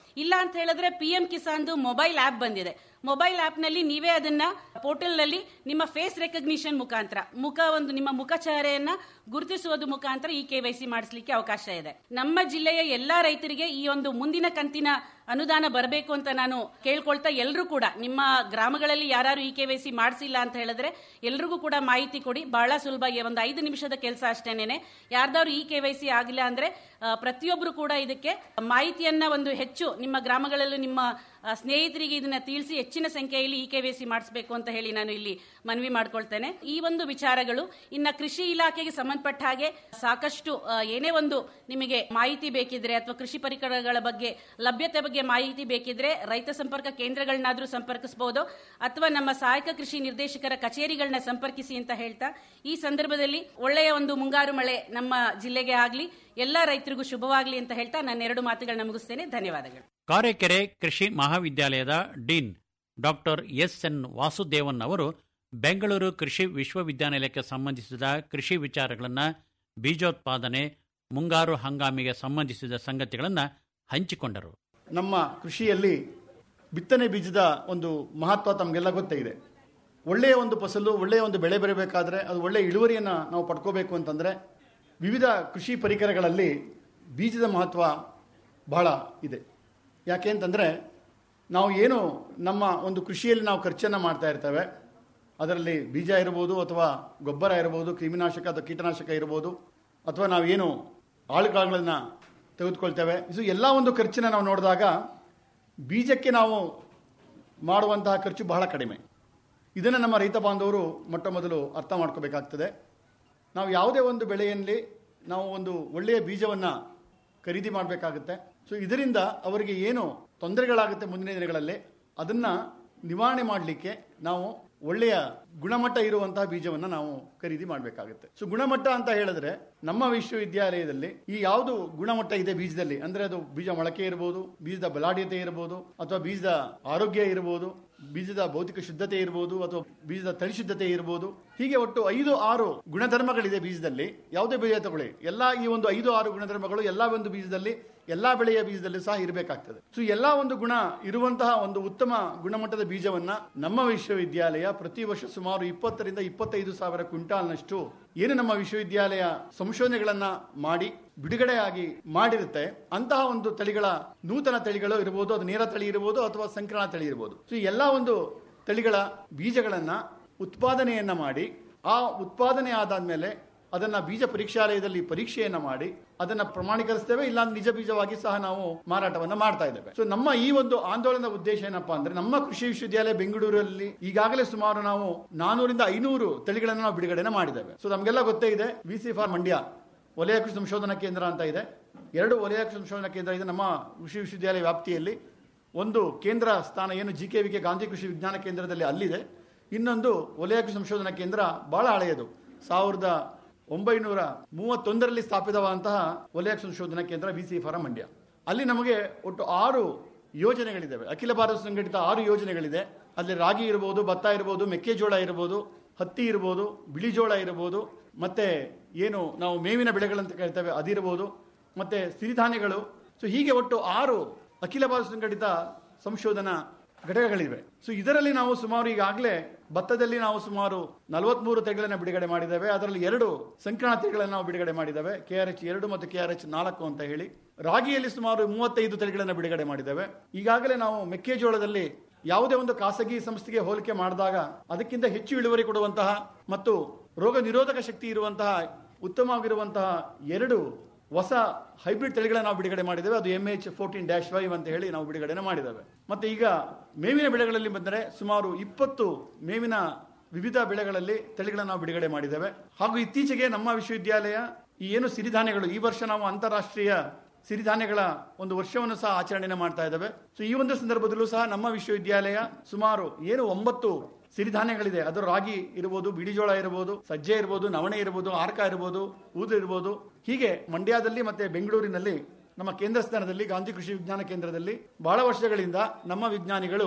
ಇಲ್ಲ ಅಂತ ಹೇಳಿದ್ರೆ ಪಿ ಎಂ ಕಿಸಾನ್ದು ಮೊಬೈಲ್ ಆಪ್ ಬಂದಿದೆ ಮೊಬೈಲ್ ಆಪ್ ನಲ್ಲಿ ನೀವೇ ಅದನ್ನ ಪೋರ್ಟಲ್ ನಲ್ಲಿ ನಿಮ್ಮ ಫೇಸ್ ರೆಕಗ್ನಿಷನ್ ಮುಖಾಂತರ ಮುಖ ಒಂದು ನಿಮ್ಮ ಮುಖ ಚಹರೆಯನ್ನ ಗುರುತಿಸುವುದು ಮುಖಾಂತರ ಈ ಕೆವೈಸಿ ಮಾಡಿಸ್ಲಿಕ್ಕೆ ಅವಕಾಶ ಇದೆ ನಮ್ಮ ಜಿಲ್ಲೆಯ ಎಲ್ಲಾ ರೈತರಿಗೆ ಈ ಒಂದು ಮುಂದಿನ ಕಂತಿನ ಅನುದಾನ ಬರಬೇಕು ಅಂತ ನಾನು ಕೇಳ್ಕೊಳ್ತಾ ಎಲ್ಲರೂ ಕೂಡ ನಿಮ್ಮ ಗ್ರಾಮಗಳಲ್ಲಿ ಯಾರು ಈ ಕೆವೈಸಿ ಮಾಡಿಸಿಲ್ಲ ಅಂತ ಹೇಳಿದ್ರೆ ಎಲ್ರಿಗೂ ಕೂಡ ಮಾಹಿತಿ ಕೊಡಿ ಬಹಳ ಸುಲಭ ಈ ಒಂದು ಐದು ನಿಮಿಷದ ಕೆಲಸ ಅಷ್ಟೇನೆ ಯಾರ್ದಾದ್ರು ಈ ಕೆವೈಸಿ ಆಗಿಲ್ಲ ಅಂದ್ರೆ ಆ, ಪ್ರತಿಯೊಬ್ರು ಕೂಡ ಇದಕ್ಕೆ ಮಾಹಿತಿಯನ್ನ ಒಂದು ಹೆಚ್ಚು ನಿಮ್ಮ ಗ್ರಾಮಗಳಲ್ಲೂ ನಿಮ್ಮ ಆ, ಸ್ನೇಹಿತರಿಗೆ ಇದನ್ನ ತಿಳಿಸಿ ಹೆಚ್ಚಿನ ಸಂಖ್ಯೆಯಲ್ಲಿ ಇ ಕೆವೈಸಿ ಮಾಡಿಸಬೇಕು ಅಂತ ಹೇಳಿ ನಾನು ಇಲ್ಲಿ ಮನವಿ ಮಾಡ್ಕೊಳ್ತೇನೆ ಈ ಒಂದು ವಿಚಾರಗಳು ಇನ್ನ ಕೃಷಿ ಇಲಾಖೆಗೆ ಸಂಬಂಧಪಟ್ಟ ಹಾಗೆ ಸಾಕಷ್ಟು ಆ, ಏನೇ ಒಂದು ನಿಮಗೆ ಮಾಹಿತಿ ಬೇಕಿದ್ರೆ ಅಥವಾ ಕೃಷಿ ಪರಿಕರಗಳ ಬಗ್ಗೆ ಲಭ್ಯತೆ ಬಗ್ಗೆ ಮಾಹಿತಿ ಬೇಕಿದ್ರೆ ರೈತ ಸಂಪರ್ಕ ಕೇಂದ್ರಗಳನ್ನಾದ್ರೂ ಸಂಪರ್ಕಿಸಬಹುದು ಅಥವಾ ನಮ್ಮ ಸಹಾಯಕ ಕೃಷಿ ನಿರ್ದೇಶಕರ ಕಚೇರಿಗಳನ್ನ ಸಂಪರ್ಕಿಸಿ ಅಂತ ಹೇಳ್ತಾ ಈ ಸಂದರ್ಭದಲ್ಲಿ ಒಳ್ಳೆಯ ಒಂದು ಮುಂಗಾರು ಮಳೆ ನಮ್ಮ ಜಿಲ್ಲೆಗೆ ಆಗ್ಲಿ ಎಲ್ಲಾ ರೈತರಿಗೂ ಶುಭವಾಗ್ಲಿ ಅಂತ ಹೇಳ್ತಾ ನನ್ನ ಎರಡು ಮಾತುಗಳನ್ನ ಮುಗಿಸ್ತೇನೆ ಧನ್ಯವಾದಗಳು ಕಾರೆಕೆರೆ ಕೃಷಿ ಮಹಾವಿದ್ಯಾಲಯದ dean doctor S N Vasudevan ಅವರು ಬೆಂಗಳೂರು ಕೃಷಿ ವಿಶ್ವವಿದ್ಯಾನಿಲಯಕ್ಕೆ ಸಂಬಂಧಿಸಿದ ಕೃಷಿ ವಿಚಾರಗಳನ್ನು ಬೀಜೋತ್ಪಾದನೆ ಮುಂಗಾರು ಹಂಗಾಮಿಗೆ ಸಂಬಂಧಿಸಿದ ಸಂಗತಿಗಳನ್ನು ಹಂಚಿಕೊಂಡರು ನಮ್ಮ ಕೃಷಿಯಲ್ಲಿ ಬಿತ್ತನೆ ಬೀಜದ ಒಂದು ಮಹತ್ವ ತಮಗೆಲ್ಲ ಗೊತ್ತೇ ಇದೆ ಒಳ್ಳೆಯ ಒಂದು ಫಸಲು ಒಳ್ಳೆಯ ಒಂದು ಬೆಳೆ ಬರಬೇಕಾದ್ರೆ ಅದು ಒಳ್ಳೆಯ ಇಳುವರಿಯನ್ನು ನಾವು ಪಡ್ಕೋಬೇಕು ಅಂತಂದರೆ ವಿವಿಧ ಕೃಷಿ ಪರಿಕರಗಳಲ್ಲಿ ಬೀಜದ ಮಹತ್ವ ಬಹಳ ಇದೆ ಯಾಕೆ ಅಂತಂದರೆ ನಾವು ಏನು ನಮ್ಮ ಒಂದು ಕೃಷಿಯಲ್ಲಿ ನಾವು ಖರ್ಚನ್ನು ಮಾಡ್ತಾ ಇರ್ತೇವೆ ಅದರಲ್ಲಿ ಬೀಜ ಇರ್ಬೋದು ಅಥವಾ ಗೊಬ್ಬರ ಇರ್ಬೋದು ಕ್ರಿಮಿನಾಶಕ ಅಥವಾ ಕೀಟನಾಶಕ ಇರ್ಬೋದು ಅಥವಾ ನಾವೇನು ಆಳುಕಾಳುಗಳನ್ನು ತೆಗೆದುಕೊಳ್ತೇವೆ ಇದು ಎಲ್ಲ ಒಂದು ಖರ್ಚನ್ನ ನಾವು ನೋಡಿದಾಗ ಬೀಜಕ್ಕೆ ನಾವು ಮಾಡುವಂತಹ ಖರ್ಚು ಬಹಳ ಕಡಿಮೆ ಇದನ್ನು ನಮ್ಮ ರೈತ ಬಾಂಧವರು ಮೊಟ್ಟ ಮೊದಲು ಅರ್ಥ ಮಾಡ್ಕೋಬೇಕಾಗ್ತದೆ ನಾವು ಯಾವುದೇ ಒಂದು ಬೆಳೆಯಲ್ಲಿ ನಾವು ಒಂದು ಒಳ್ಳೆಯ ಬೀಜವನ್ನು ಖರೀದಿ ಮಾಡಬೇಕಾಗುತ್ತೆ ಸೊ ಇದರಿಂದ ಅವರಿಗೆ ಏನು ತೊಂದರೆಗಳಾಗುತ್ತೆ ಮುಂದಿನ ದಿನಗಳಲ್ಲಿ ಅದನ್ನು ನಿವಾರಣೆ ಮಾಡಲಿಕ್ಕೆ ನಾವು ಒಳ್ಳೆಯ ಗುಣಮಟ್ಟ ಇರುವಂತಹ ಬೀಜವನ್ನು ನಾವು ಖರೀದಿ ಮಾಡಬೇಕಾಗುತ್ತೆ ಸೊ ಗುಣಮಟ್ಟ ಅಂತ ಹೇಳಿದ್ರೆ ನಮ್ಮ ವಿಶ್ವವಿದ್ಯಾಲಯದಲ್ಲಿ ಈ ಯಾವುದು ಗುಣಮಟ್ಟ ಇದೆ ಬೀಜದಲ್ಲಿ ಅಂದ್ರೆ ಅದು ಬೀಜ ಮೊಳಕೆ ಇರಬಹುದು ಬೀಜದ ಬಲಾಢ್ಯತೆ ಇರಬಹುದು ಅಥವಾ ಬೀಜದ ಆರೋಗ್ಯ ಇರಬಹುದು ಬೀಜದ ಭೌತಿಕ ಶುದ್ಧತೆ ಇರಬಹುದು ಅಥವಾ ಬೀಜದ ತಳಿ ಶುದ್ಧತೆ ಇರಬಹುದು ಹೀಗೆ ಒಟ್ಟು ಐದು ಆರು ಗುಣಧರ್ಮಗಳಿದೆ ಬೀಜದಲ್ಲಿ ಯಾವುದೇ ಬೀಜ ತಗೊಳ್ಳಿ ಎಲ್ಲಾ ಈ ಒಂದು ಐದು ಆರು ಗುಣಧರ್ಮಗಳು ಎಲ್ಲಾ ಒಂದು ಬೀಜದಲ್ಲಿ ಎಲ್ಲಾ ಬೆಳೆಯ ಬೀಜದಲ್ಲಿ ಸಹ ಇರಬೇಕಾಗ್ತದೆ ಸೊ ಎಲ್ಲಾ ಒಂದು ಗುಣ ಇರುವಂತಹ ಒಂದು ಉತ್ತಮ ಗುಣಮಟ್ಟದ ಬೀಜವನ್ನ ನಮ್ಮ ವಿಶ್ವವಿದ್ಯಾಲಯ ಪ್ರತಿ ವರ್ಷ ಸುಮಾರು ಇಪ್ಪತ್ತರಿಂದ ಇಪ್ಪತ್ತೈದು ಸಾವಿರ ಕ್ವಿಂಟಾಲ್ನಷ್ಟು ಏನು ನಮ್ಮ ವಿಶ್ವವಿದ್ಯಾಲಯ ಸಂಶೋಧನೆಗಳನ್ನ ಮಾಡಿ ಬಿಡುಗಡೆಯಾಗಿ ಮಾಡಿರುತ್ತೆ ಅಂತಹ ಒಂದು ತಳಿಗಳ ನೂತನ ತಳಿಗಳು ಇರಬಹುದು ಅದು ನೇರ ತಳಿ ಇರಬಹುದು ಅಥವಾ ಸಂಕರಣ ತಳಿ ಇರಬಹುದು ಸೊ ಈ ಎಲ್ಲಾ ಒಂದು ತಳಿಗಳ ಬೀಜಗಳನ್ನ ಉತ್ಪಾದನೆಯನ್ನ ಮಾಡಿ ಆ ಉತ್ಪಾದನೆ ಆದಾದ್ಮೇಲೆ ಅದನ್ನ ಬೀಜ ಪರೀಕ್ಷಾಲಯದಲ್ಲಿ ಪರೀಕ್ಷೆಯನ್ನ ಮಾಡಿ ಅದನ್ನ ಪ್ರಮಾಣೀಕರಿಸ್ತೇವೆ ಇಲ್ಲ ನಿಜ ಬೀಜವಾಗಿ ಸಹ ನಾವು ಮಾರಾಟವನ್ನ ಮಾಡ್ತಾ ಇದ್ದೇವೆ ಸೊ ನಮ್ಮ ಈ ಒಂದು ಆಂದೋಲನದ ಉದ್ದೇಶ ಏನಪ್ಪಾ ಅಂದ್ರೆ ನಮ್ಮ ಕೃಷಿ ವಿಶ್ವವಿದ್ಯಾಲಯ ಬೆಂಗಳೂರಲ್ಲಿ ಈಗಾಗಲೇ ಸುಮಾರು ನಾವು ನಾನೂರಿಂದ ಐನೂರು ತಳಿಗಳನ್ನು ನಾವು ಬಿಡುಗಡೆನ ಮಾಡಿದ್ದೇವೆ ಸೊ ನಮಗೆಲ್ಲ ಗೊತ್ತೇ ಇದೆ ವಿ ಸಿ ಫಾರ್ ಮಂಡ್ಯ ವಲಯ ಕೃಷಿ ಸಂಶೋಧನಾ ಕೇಂದ್ರ ಅಂತ ಇದೆ ಎರಡು ವಲಯ ಕೃಷಿ ಸಂಶೋಧನಾ ಕೇಂದ್ರ ಇದೆ ನಮ್ಮ ಕೃಷಿ ವಿಶ್ವವಿದ್ಯಾಲಯ ವ್ಯಾಪ್ತಿಯಲ್ಲಿ ಒಂದು ಕೇಂದ್ರ ಸ್ಥಾನ ಏನು G K V K Gandhi ಕೃಷಿ ವಿಜ್ಞಾನ ಕೇಂದ್ರದಲ್ಲಿ ಅಲ್ಲಿದೆ ಇನ್ನೊಂದು ವಲಯ ಕೃಷಿ ಸಂಶೋಧನಾ ಕೇಂದ್ರ ಬಹಳ ಹಳೆಯದು ಸಾವಿರದ ಒಂಬೈನೂರ ಮೂವತ್ತೊಂದರಲ್ಲಿ ಸ್ಥಾಪಿತವಾದಂತಹ ವಲಯ ಸಂಶೋಧನಾ ಕೇಂದ್ರ ವಿ ಸಿ ಫಾರಂ ಮಂಡ್ಯ ಅಲ್ಲಿ ನಮಗೆ ಒಟ್ಟು ಆರು ಯೋಜನೆಗಳಿದ್ದಾವೆ ಅಖಿಲ ಭಾರತ ಸಂಘಟಿತ ಆರು ಯೋಜನೆಗಳಿದೆ ಅಲ್ಲಿ ರಾಗಿ ಇರಬಹುದು ಭತ್ತ ಇರಬಹುದು ಮೆಕ್ಕೆಜೋಳ ಇರಬಹುದು ಹತ್ತಿ ಇರಬಹುದು ಬಿಳಿಜೋಳ ಇರಬಹುದು ಮತ್ತೆ ಏನು ನಾವು ಮೇವಿನ ಬೆಳೆಗಳಂತ ಕೇಳ್ತೇವೆ ಅದಿರಬಹುದು ಮತ್ತೆ ಸಿರಿಧಾನ್ಯಗಳು ಸೊ ಹೀಗೆ ಒಟ್ಟು ಆರು ಅಖಿಲ ಭಾರತ ಸಂಘಟಿತ ಸಂಶೋಧನಾ ಘಟಕಗಳಿವೆ ಸೊ ಇದರಲ್ಲಿ ನಾವು ಸುಮಾರು ಈಗಾಗಲೇ ಭತ್ತದಲ್ಲಿ ನಾವು ಸುಮಾರು ನಲವತ್ಮೂರು ತಳಿಗಳನ್ನು ಬಿಡುಗಡೆ ಮಾಡಿದ್ದೇವೆ ಅದರಲ್ಲಿ ಎರಡು ಸಂಕರಣ ತಳಿಗಳನ್ನು ನಾವು ಬಿಡುಗಡೆ ಮಾಡಿದ್ದೇವೆ ಕೆ ಆರ್ ಎಚ್ ಎರಡು ಮತ್ತು ಕೆ ಆರ್ ಎಚ್ ನಾಲ್ಕು ಅಂತ ಹೇಳಿ ರಾಗಿಯಲ್ಲಿ ಸುಮಾರು ಮೂವತ್ತೈದು ತಳಿಗಳನ್ನು ಬಿಡುಗಡೆ ಮಾಡಿದ್ದೇವೆ ಈಗಾಗಲೇ ನಾವು ಮೆಕ್ಕೆಜೋಳದಲ್ಲಿ ಯಾವುದೇ ಒಂದು ಖಾಸಗಿ ಸಂಸ್ಥೆಗೆ ಹೋಲಿಕೆ ಮಾಡಿದಾಗ ಅದಕ್ಕಿಂತ ಹೆಚ್ಚು ಇಳುವರಿ ಕೊಡುವಂತಹ ಮತ್ತು ರೋಗ ನಿರೋಧಕ ಶಕ್ತಿ ಇರುವಂತಹ ಉತ್ತಮವಾಗಿರುವಂತಹ ಎರಡು ಹೊಸ ಹೈಬ್ರಿಡ್ ತಳಿಗಳನ್ನ ನಾವು ಬಿಡುಗಡೆ ಮಾಡಿದ್ದೇವೆ ಅದು M H fourteen dash five ಅಂತ ಹೇಳಿ ನಾವು ಬಿಡುಗಡೆ ಮಾಡಿದ್ದೇವೆ ಮತ್ತೆ ಈಗ ಮೇವಿನ ಬೆಳೆಗಳಲ್ಲಿ ಬಂದರೆ ಸುಮಾರು ಇಪ್ಪತ್ತು ಮೇವಿನ ವಿವಿಧ ಬೆಳೆಗಳಲ್ಲಿ ತಳಿಗಳನ್ನು ನಾವು ಬಿಡುಗಡೆ ಮಾಡಿದ್ದೇವೆ ಹಾಗೂ ಇತ್ತೀಚೆಗೆ ನಮ್ಮ ವಿಶ್ವವಿದ್ಯಾಲಯ ಈ ಏನು ಸಿರಿಧಾನ್ಯಗಳು ಈ ವರ್ಷ ನಾವು ಅಂತಾರಾಷ್ಟ್ರೀಯ ಸಿರಿಧಾನ್ಯಗಳ ಒಂದು ವರ್ಷವನ್ನು ಸಹ ಆಚರಣೆ ಮಾಡ್ತಾ ಇದ್ದೇವೆ ಸೊ ಈ ಒಂದು ಸಂದರ್ಭದಲ್ಲೂ ಸಹ ನಮ್ಮ ವಿಶ್ವವಿದ್ಯಾಲಯ ಸುಮಾರು ಏನು ಒಂಬತ್ತು ಸಿರಿಧಾನ್ಯಗಳಿದೆ ಅದು ರಾಗಿ ಇರಬಹುದು ಬಿಡಿಜೋಳ ಇರಬಹುದು ಸಜ್ಜೆ ಇರಬಹುದು ನವಣೆ ಇರಬಹುದು ಆರ್ಕ ಇರಬಹುದು ಊದು ಇರಬಹುದು ಹೀಗೆ ಮಂಡ್ಯದಲ್ಲಿ ಮತ್ತೆ ಬೆಂಗಳೂರಿನಲ್ಲಿ ನಮ್ಮ ಕೇಂದ್ರ ಸ್ಥಾನದಲ್ಲಿ ಗಾಂಧಿ ಕೃಷಿ ವಿಜ್ಞಾನ ಕೇಂದ್ರದಲ್ಲಿ ಬಹಳ ವರ್ಷಗಳಿಂದ ನಮ್ಮ ವಿಜ್ಞಾನಿಗಳು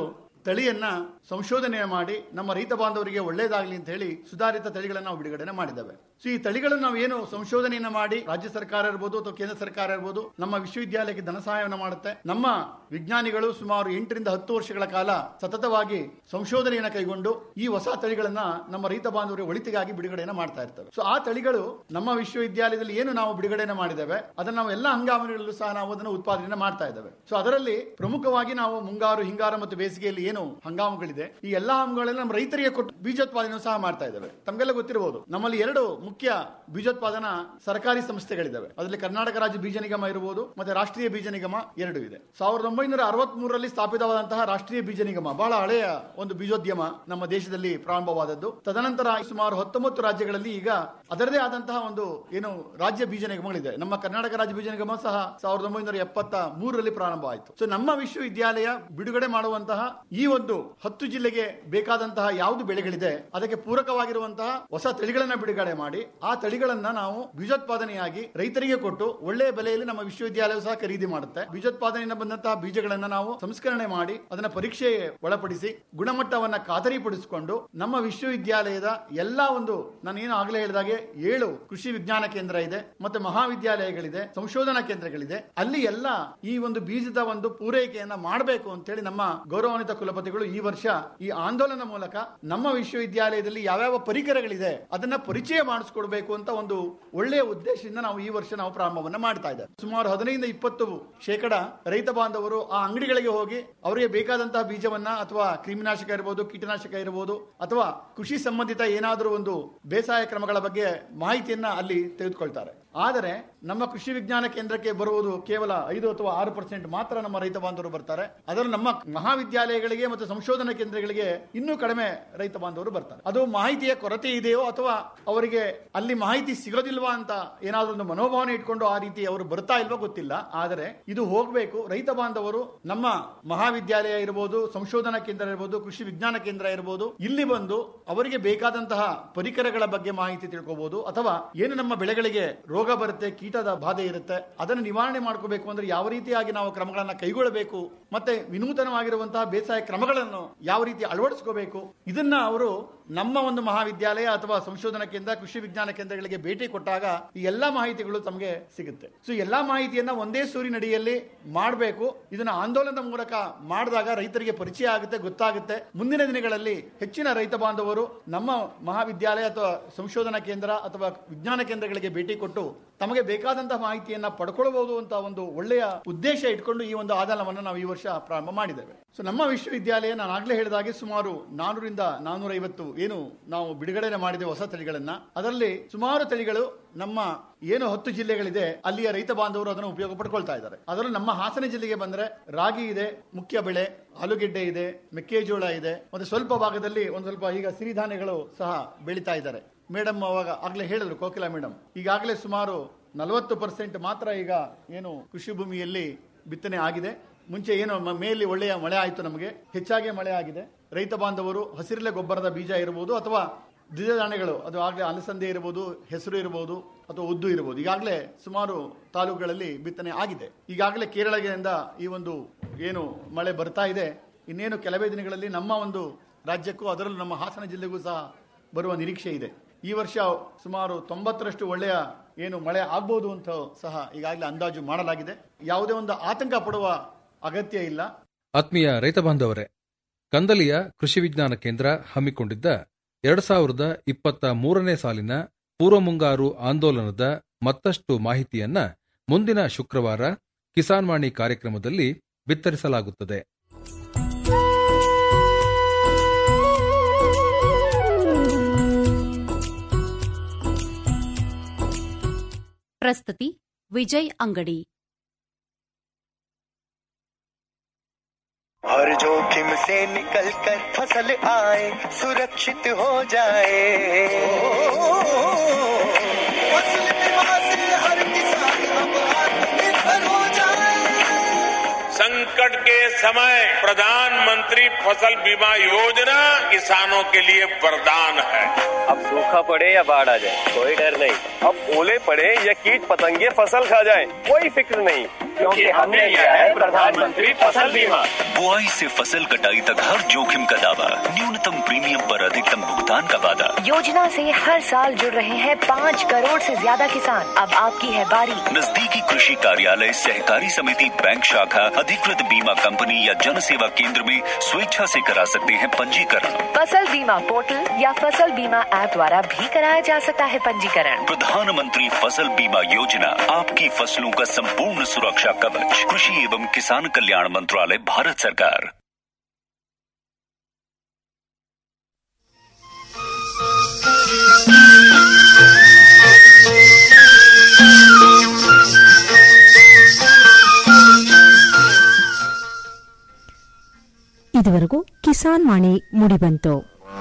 ತಳಿಯನ್ನ ಸಂಶೋಧನೆ ಮಾಡಿ ನಮ್ಮ ರೈತ ಬಾಂಧವರಿಗೆ ಒಳ್ಳೇದಾಗ್ಲಿ ಅಂತ ಹೇಳಿ ಸುಧಾರಿತ ತಳಿಗಳನ್ನು ನಾವು ಬಿಡುಗಡೆ ಮಾಡಿದ್ದೇವೆ ಸೊ ಈ ತಳಿಗಳನ್ನು ನಾವು ಏನು ಸಂಶೋಧನೆಯನ್ನ ಮಾಡಿ ರಾಜ್ಯ ಸರ್ಕಾರ ಇರ್ಬೋದು ಅಥವಾ ಕೇಂದ್ರ ಸರ್ಕಾರ ಇರ್ಬೋದು ನಮ್ಮ ವಿಶ್ವವಿದ್ಯಾಲಯಕ್ಕೆ ಧನ ಸಹಾಯವನ್ನು ಮಾಡುತ್ತೆ ನಮ್ಮ ವಿಜ್ಞಾನಿಗಳು ಸುಮಾರು ಎಂಟರಿಂದ ಹತ್ತು ವರ್ಷಗಳ ಕಾಲ ಸತತವಾಗಿ ಸಂಶೋಧನೆಯನ್ನು ಕೈಗೊಂಡು ಈ ಹೊಸ ತಳಿಗಳನ್ನ ನಮ್ಮ ರೈತ ಬಾಂಧವರಿಗೆ ಒಳಿತಿಗಾಗಿ ಬಿಡುಗಡೆಯನ್ನು ಮಾಡ್ತಾ ಇರ್ತವೆ ಸೊ ಆ ತಳಿಗಳು ನಮ್ಮ ವಿಶ್ವವಿದ್ಯಾಲಯದಲ್ಲಿ ಏನು ನಾವು ಬಿಡುಗಡೆಯನ್ನು ಮಾಡಿದ್ದೇವೆ ಅದನ್ನ ನಾವು ಎಲ್ಲ ಹಂಗಾಮಿನಗಳಲ್ಲೂ ಸಹ ನಾವು ಅದನ್ನು ಉತ್ಪಾದನೆ ಮಾಡ್ತಾ ಇದ್ದೇವೆ ಸೊ ಅದರಲ್ಲಿ ಪ್ರಮುಖವಾಗಿ ನಾವು ಮುಂಗಾರು ಹಿಂಗಾರು ಮತ್ತು ಬೇಸಿಗೆಯಲ್ಲಿ ಏನು ಹಂಗಾಮುಗಳಿದೆ ಈ ಎಲ್ಲಾ ಹಂಗಾಮುಗಳಲ್ಲಿ ನಮ್ಮ ರೈತರಿಗೆ ಕೊಟ್ಟು ಬೀಜೋತ್ಪಾದನೆ ಸಹ ಮಾಡ್ತಾ ಇದ್ದೇವೆ ತಮಗೆಲ್ಲ ಗೊತ್ತಿರಬಹುದು ನಮ್ಮಲ್ಲಿ ಎರಡು ಮುಖ್ಯ ಬೀಜೋತ್ಪಾದನಾ ಸರ್ಕಾರಿ ಸಂಸ್ಥೆಗಳಿದ್ದಾವೆ ಅದರಲ್ಲಿ ಕರ್ನಾಟಕ ರಾಜ್ಯ ಬೀಜ ನಿಗಮ ಇರಬಹುದು ಮತ್ತೆ ರಾಷ್ಟ್ರೀಯ ಬೀಜ ನಿಗಮ ಎರಡು ಇದೆ ಸಾವಿರದ ಒಂಬೈನೂರ ಅರವತ್ತ್ ಮೂರರಲ್ಲಿ ಸ್ಥಾಪಿತವಾದಂತಹ ರಾಷ್ಟ್ರೀಯ ಬೀಜ ನಿಗಮ ಬಹಳ ಹಳೆಯ ಒಂದು ಬೀಜೋದ್ಯಮ ನಮ್ಮ ದೇಶದಲ್ಲಿ ಪ್ರಾರಂಭವಾದದ್ದು ತದನಂತರ ಸುಮಾರು ಹತ್ತೊಂಬತ್ತು ರಾಜ್ಯಗಳಲ್ಲಿ ಈಗ ಅದರದೇ ಆದಂತಹ ಒಂದು ಏನು ರಾಜ್ಯ ಬೀಜ ನಿಗಮಗಳಿದೆ ನಮ್ಮ ಕರ್ನಾಟಕ ರಾಜ್ಯ ಬೀಜ ನಿಗಮ ಸಹ ಸಾವಿರದ ಒಂಬೈನೂರ ಎಪ್ಪತ್ತ ಮೂರರಲ್ಲಿ ಪ್ರಾರಂಭ ಆಯಿತು ಸೊ ನಮ್ಮ ವಿಶ್ವವಿದ್ಯಾಲಯ ಬಿಡುಗಡೆ ಮಾಡುವಂತಹ ಈ ಒಂದು ಹತ್ತು ಜಿಲ್ಲೆಗೆ ಬೇಕಾದಂತಹ ಯಾವುದು ಬೆಳೆಗಳಿದೆ ಅದಕ್ಕೆ ಪೂರಕವಾಗಿರುವಂತಹ ಹೊಸ ತಳಿಗಳನ್ನ ಬಿಡುಗಡೆ ಮಾಡಿ ಆ ತಳಿಗಳನ್ನ ನಾವು ಬೀಜೋತ್ಪಾದನೆಯಾಗಿ ರೈತರಿಗೆ ಕೊಟ್ಟು ಒಳ್ಳೆಯ ಬೆಲೆಯಲ್ಲಿ ನಮ್ಮ ವಿಶ್ವವಿದ್ಯಾಲಯ ಸಹ ಖರೀದಿ ಮಾಡುತ್ತೆ ಬೀಜೋತ್ಪಾದನೆಯಿಂದ ಬಂದಂತಹ ಬೀಜಗಳನ್ನ ನಾವು ಸಂಸ್ಕರಣೆ ಮಾಡಿ ಅದನ್ನ ಪರೀಕ್ಷೆಗೆ ಒಳಪಡಿಸಿ ಗುಣಮಟ್ಟವನ್ನ ಖಾತರಿಪಡಿಸಿಕೊಂಡು ನಮ್ಮ ವಿಶ್ವವಿದ್ಯಾಲಯದ ಎಲ್ಲಾ ಒಂದು ನಾನು ಏನು ಆಗಲೇ ಹೇಳಿದಾಗೆ ಏಳು ಕೃಷಿ ವಿಜ್ಞಾನ ಕೇಂದ್ರ ಇದೆ ಮತ್ತೆ ಮಹಾವಿದ್ಯಾಲಯಗಳಿದೆ ಸಂಶೋಧನಾ ಕೇಂದ್ರಗಳಿದೆ ಅಲ್ಲಿ ಎಲ್ಲ ಈ ಒಂದು ಬೀಜದ ಒಂದು ಪೂರೈಕೆಯನ್ನ ಮಾಡಬೇಕು ಅಂತೇಳಿ ನಮ್ಮ ಗೌರವಾನ್ವಿತ ಕುಲಪತಿಗಳು ಈ ವರ್ಷ ಈ ಆಂದೋಲನ ಮೂಲಕ ನಮ್ಮ ವಿಶ್ವವಿದ್ಯಾಲಯದಲ್ಲಿ ಯಾವ್ಯಾವ ಪರಿಕರಗಳಿದೆ ಅದನ್ನ ಪರಿಚಯ ಮಾಡಿಸ್ಕೊಡ್ಬೇಕು ಅಂತ ಒಂದು ಒಳ್ಳೆಯ ಉದ್ದೇಶದಿಂದ ನಾವು ಈ ವರ್ಷ ನಾವು ಪ್ರಾರಂಭವನ್ನ ಮಾಡ್ತಾ ಇದ್ದೇವೆ ಸುಮಾರು ಹದಿನೈದು ಇಪ್ಪತ್ತು ಶೇಕಡ ರೈತ ಬಾಂಧವರು ಆ ಅಂಗಡಿಗಳಿಗೆ ಹೋಗಿ ಅವರಿಗೆ ಬೇಕಾದಂತಹ ಬೀಜವನ್ನ ಅಥವಾ ಕ್ರಿಮಿನಾಶಕ ಇರಬಹುದು ಕೀಟನಾಶಕ ಇರಬಹುದು ಅಥವಾ ಕೃಷಿ ಸಂಬಂಧಿತ ಏನಾದರೂ ಒಂದು ಬೇಸಾಯ ಕ್ರಮಗಳ ಬಗ್ಗೆ ಮಾಹಿತಿಯನ್ನ ಅಲ್ಲಿ ತೆಗೆದುಕೊಳ್ತಾರೆ ಆದರೆ ನಮ್ಮ ಕೃಷಿ ವಿಜ್ಞಾನ ಕೇಂದ್ರಕ್ಕೆ ಬರುವುದು ಕೇವಲ ಐದು ಅಥವಾ ಆರು ಪರ್ಸೆಂಟ್ ಮಾತ್ರ ನಮ್ಮ ರೈತ ಬಾಂಧವರು ಬರ್ತಾರೆ ಅದರಲ್ಲಿ ನಮ್ಮ ಮಹಾವಿದ್ಯಾಲಯಗಳಿಗೆ ಮತ್ತು ಸಂಶೋಧನಾ ಕೇಂದ್ರಗಳಿಗೆ ಇನ್ನೂ ಕಡಿಮೆ ರೈತ ಬಾಂಧವರು ಬರ್ತಾರೆ ಅದು ಮಾಹಿತಿಯ ಕೊರತೆ ಇದೆಯೋ ಅಥವಾ ಅವರಿಗೆ ಅಲ್ಲಿ ಮಾಹಿತಿ ಸಿಗೋದಿಲ್ವಾ ಅಂತ ಏನಾದ್ರೂ ಒಂದು ಮನೋಭಾವನೆ ಇಟ್ಕೊಂಡು ಆ ರೀತಿ ಅವರು ಬರ್ತಾ ಇಲ್ವೋ ಗೊತ್ತಿಲ್ಲ ಆದರೆ ಇದು ಹೋಗಬೇಕು ರೈತ ಬಾಂಧವರು ನಮ್ಮ ಮಹಾವಿದ್ಯಾಲಯ ಇರಬಹುದು ಸಂಶೋಧನಾ ಕೇಂದ್ರ ಇರಬಹುದು ಕೃಷಿ ವಿಜ್ಞಾನ ಕೇಂದ್ರ ಇರಬಹುದು ಇಲ್ಲಿ ಬಂದು ಅವರಿಗೆ ಬೇಕಾದಂತಹ ಪರಿಕರಗಳ ಬಗ್ಗೆ ಮಾಹಿತಿ ತಿಳ್ಕೋಬಹುದು ಅಥವಾ ಏನು ನಮ್ಮ ಬೆಳೆಗಳಿಗೆ ರೋಗ ಬರುತ್ತೆ ಕೀಟದ ಬಾಧೆ ಇರುತ್ತೆ ಅದನ್ನು ನಿವಾರಣೆ ಮಾಡ್ಕೋಬೇಕು ಅಂದ್ರೆ ಯಾವ ರೀತಿಯಾಗಿ ನಾವು ಕ್ರಮಗಳನ್ನ ಕೈಗೊಳ್ಳಬೇಕು ಮತ್ತೆ ವಿನೂತನವಾಗಿರುವಂತಹ ಬೇಸಾಯ ಕ್ರಮಗಳನ್ನು ಯಾವ ರೀತಿ ಅಳವಡಿಸ್ಕೋಬೇಕು ಇದನ್ನ ಅವರು ನಮ್ಮ ಒಂದು ಮಹಾವಿದ್ಯಾಲಯ ಅಥವಾ ಸಂಶೋಧನಾ ಕೇಂದ್ರ ಕೃಷಿ ವಿಜ್ಞಾನ ಕೇಂದ್ರಗಳಿಗೆ ಭೇಟಿ ಕೊಟ್ಟಾಗ ಈ ಎಲ್ಲಾ ಮಾಹಿತಿಗಳು ತಮಗೆ ಸಿಗುತ್ತೆ ಸೊ ಎಲ್ಲಾ ಮಾಹಿತಿಯನ್ನ ಒಂದೇ ಸೂರಿನಡಿಯಲ್ಲಿ ಮಾಡಬೇಕು ಇದನ್ನ ಆಂದೋಲನದ ಮೂಲಕ ಮಾಡಿದಾಗ ರೈತರಿಗೆ ಪರಿಚಯ ಆಗುತ್ತೆ ಗೊತ್ತಾಗುತ್ತೆ ಮುಂದಿನ ದಿನಗಳಲ್ಲಿ ಹೆಚ್ಚಿನ ರೈತ ಬಾಂಧವರು ನಮ್ಮ ಮಹಾವಿದ್ಯಾಲಯ ಅಥವಾ ಸಂಶೋಧನಾ ಕೇಂದ್ರ ಅಥವಾ ವಿಜ್ಞಾನ ಕೇಂದ್ರಗಳಿಗೆ ಭೇಟಿ ಕೊಟ್ಟು ತಮಗೆ ಬೇಕಾದಂತಹ ಮಾಹಿತಿಯನ್ನ ಪಡ್ಕೊಳ್ಬಹುದು ಅಂತ ಒಂದು ಒಳ್ಳೆಯ ಉದ್ದೇಶ ಇಟ್ಕೊಂಡು ಈ ಒಂದು ಆಂದೋಲನವನ್ನು ನಾವು ಈ ವರ್ಷ ಪ್ರಾರಂಭ ಮಾಡಿದ್ದೇವೆ ಸೊ ನಮ್ಮ ವಿಶ್ವವಿದ್ಯಾಲಯ ನಾನು ಆಗ್ಲೇ ಹೇಳಿದಾಗೆ ಸುಮಾರು ನಾನೂರಿಂದ ನಾನೂರೈವತ್ತು ಏನು ನಾವು ಬಿಡುಗಡೆ ಮಾಡಿದೆ ಹೊಸ ತಳಿಗಳನ್ನ ಅದರಲ್ಲಿ ಸುಮಾರು ತಳಿಗಳು ನಮ್ಮ ಏನು ಹತ್ತು ಜಿಲ್ಲೆಗಳಿದೆ ಅಲ್ಲಿಯ ರೈತ ಬಾಂಧವರು ಅದನ್ನು ಉಪಯೋಗ ಪಡ್ಕೊಳ್ತಾ ಇದ್ದಾರೆ ಅದರಲ್ಲೂ ನಮ್ಮ ಹಾಸನ ಜಿಲ್ಲೆಗೆ ಬಂದ್ರೆ ರಾಗಿ ಇದೆ ಮುಖ್ಯ ಬೆಳೆ ಆಲೂಗೆಡ್ಡೆ ಇದೆ ಮೆಕ್ಕೆಜೋಳ ಇದೆ ಮತ್ತೆ ಸ್ವಲ್ಪ ಭಾಗದಲ್ಲಿ ಒಂದು ಸ್ವಲ್ಪ ಈಗ ಸಿರಿಧಾನ್ಯಗಳು ಸಹ ಬೆಳೀತಾ ಇದ್ದಾರೆ ಮೇಡಮ್ ಅವಾಗ ಆಗ್ಲೇ ಹೇಳಿದ್ರು ಕೋಕಿಲಾ ಮೇಡಮ್ ಈಗಾಗಲೇ ಸುಮಾರು ನಲವತ್ತು ಪರ್ಸೆಂಟ್ ಮಾತ್ರ ಈಗ ಏನು ಕೃಷಿ ಭೂಮಿಯಲ್ಲಿ ಬಿತ್ತನೆ ಆಗಿದೆ ಮುಂಚೆ ಏನು ಮ- ಮೇಲಿ ಒಳ್ಳೆಯ ಮಳೆ ಆಯಿತು ನಮಗೆ ಹೆಚ್ಚಾಗಿ ಮಳೆ ಆಗಿದೆ ರೈತ ಬಾಂಧವರು ಹಸಿರೆಲೆ ಗೊಬ್ಬರದ ಬೀಜ ಇರಬಹುದು ಅಥವಾ ದ್ವಿದಧಾನ್ಯಗಳು ಅದು ಆಗಲೇ ಅಲಸಂದೆ ಇರಬಹುದು ಹೆಸರು ಇರಬಹುದು ಅಥವಾ ಉದ್ದು ಇರಬಹುದು ಈಗಾಗಲೇ ಸುಮಾರು ತಾಲೂಕುಗಳಲ್ಲಿ ಬಿತ್ತನೆ ಆಗಿದೆ ಈಗಾಗಲೇ ಕೇರಳದಿಂದ ಈ ಒಂದು ಏನು ಮಳೆ ಬರ್ತಾ ಇದೆ ಇನ್ನೇನು ಕೆಲವೇ ದಿನಗಳಲ್ಲಿ ನಮ್ಮ ಒಂದು ರಾಜ್ಯಕ್ಕೂ ಅದರಲ್ಲೂ ನಮ್ಮ ಹಾಸನ ಜಿಲ್ಲೆಗೂ ಸಹ ಬರುವ ನಿರೀಕ್ಷೆ ಇದೆ ಈ ವರ್ಷ ಸುಮಾರು ತೊಂಬತ್ತರಷ್ಟು ಒಳ್ಳೆಯ ಏನು ಮಳೆ ಆಗ್ಬೋದು ಅಂತ ಸಹ ಈಗಾಗಲೇ ಅಂದಾಜು ಮಾಡಲಾಗಿದೆ ಯಾವುದೇ ಒಂದು ಆತಂಕ ಪಡುವ ಅಗತ್ಯ ಇಲ್ಲ ಆತ್ಮೀಯ ರೈತ ಬಾಂಧವರೇ ಕಂದಲಿಯ ಕೃಷಿ ವಿಜ್ಞಾನ ಕೇಂದ್ರ ಹಮ್ಮಿಕೊಂಡಿದ್ದ ಎರಡು ಸಾವಿರದ ಇಪ್ಪತ್ತ ಮೂರನೇ ಸಾಲಿನ ಪೂರ್ವ ಮುಂಗಾರು ಆಂದೋಲನದ ಮತ್ತಷ್ಟು ಮಾಹಿತಿಯನ್ನ ಮುಂದಿನ ಶುಕ್ರವಾರ ಕಿಸಾನ್ ವಾಣಿ ಕಾರ್ಯಕ್ರಮದಲ್ಲಿ ಬಿತ್ತರಿಸಲಾಗುತ್ತದೆ ಪ್ರಸ್ತುತಿ ವಿಜಯ್ ಅಂಗಡಿ हर जोखिम से निकल कर फसल आए सुरक्षित हो जाए फसल बीमा से हर किसान अब आत्मनिर्भर हो जाए संकट के समय प्रधानमंत्री फसल बीमा योजना किसानों के लिए वरदान है अब सूखा पड़े या बाढ़ आ जाए कोई डर नहीं अब ओले पड़े या कीट पतंगे फसल खा जाए कोई फिक्र नहीं क्योंकि हमने लिया है प्रधानमंत्री फसल बीमा बुआई से फसल कटाई तक हर जोखिम का दावा न्यूनतम प्रीमियम पर अधिकतम भुगतान का वादा योजना से हर साल जुड़ रहे हैं पाँच करोड़ से ज्यादा किसान अब आपकी है बारी नजदीकी कृषि कार्यालय सहकारी समिति बैंक शाखा अधिकृत बीमा कंपनी या जन सेवा केंद्र में स्वेच्छा से करा सकते हैं पंजीकरण फसल बीमा पोर्टल या फसल बीमा ऐप द्वारा भी कराया जा सकता है पंजीकरण प्रधानमंत्री फसल बीमा योजना आपकी फसलों का संपूर्ण सुरक्षा कवच कृषि एवं किसान कल्याण मंत्रालय भारत सरकार ಇದುವರೆಗೂ ಕಿಸಾನ್ ವಾಣಿ ಮುಡಿಬಂತು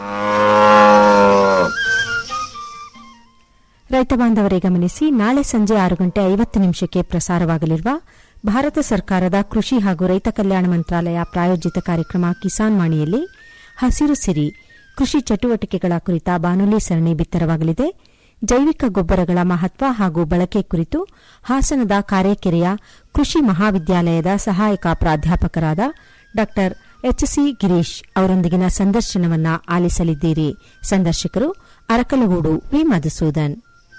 ರೈತ ಬಾಂಧವರೇ ಗಮನಿಸಿ ನಾಳೆ ಸಂಜೆ ಆರು ಗಂಟೆ ಐವತ್ತು ನಿಮಿಷಕ್ಕೆ ಪ್ರಸಾರವಾಗಲಿರುವ ಭಾರತ ಸರ್ಕಾರದ ಕೃಷಿ ಹಾಗೂ ರೈತ ಕಲ್ಯಾಣ ಮಂತ್ರಾಲಯ ಪ್ರಾಯೋಜಿತ ಕಾರ್ಯಕ್ರಮ ಕಿಸಾನ್ ವಾಣಿಯಲ್ಲಿ ಹಸಿರು ಸಿರಿ ಕೃಷಿ ಚಟುವಟಿಕೆಗಳ ಕುರಿತ ಬಾನುಲಿ ಸರಣಿ ಬಿತ್ತರವಾಗಲಿದೆ ಜೈವಿಕ ಗೊಬ್ಬರಗಳ ಮಹತ್ವ ಹಾಗೂ ಬಳಕೆ ಕುರಿತು ಹಾಸನದ ಕಾರೇಕೆರೆಯ ಕೃಷಿ ಮಹಾವಿದ್ಯಾಲಯದ ಸಹಾಯಕ ಪ್ರಾಧ್ಯಾಪಕರಾದ ಡಾ ಎಚ್ಸಿ ಗಿರೀಶ್ ಅವರೊಂದಿಗಿನ ಸಂದರ್ಶನವನ್ನ ಆಲಿಸಲಿದ್ದೀರಿ ಸಂದರ್ಶಕರು ಅರಕಲಗೂಡು ವಿ ಮಧುಸೂದನ್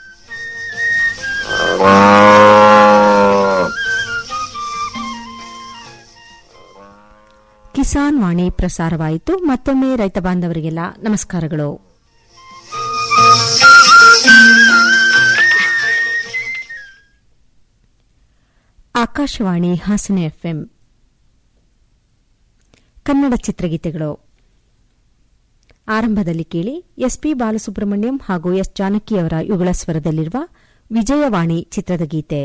ಕಿಸಾನ್ ವಾಣಿ ಪ್ರಸಾರವಾಯಿತು ಮತ್ತೊಮ್ಮೆ ರೈತ ಬಾಂಧವರಿಗೆಲ್ಲ ನಮಸ್ಕಾರಗಳು ಆಕಾಶವಾಣಿ ಹಾಸನ ಎಫ್ಎಂ ಕನ್ನಡ ಚಿತ್ರಗೀತೆಗಳು ಆರಂಭದಲ್ಲಿ ಕೇಳಿ ಎಸ್ಪಿ ಬಾಲಸುಬ್ರಹ್ಮಣ್ಯಂ ಹಾಗೂ ಎಸ್ ಜಾನಕಿಯವರ ಯುಗಳ ಸ್ವರದಲ್ಲಿರುವ ವಿಜಯವಾಣಿ ಚಿತ್ರದ ಗೀತೆ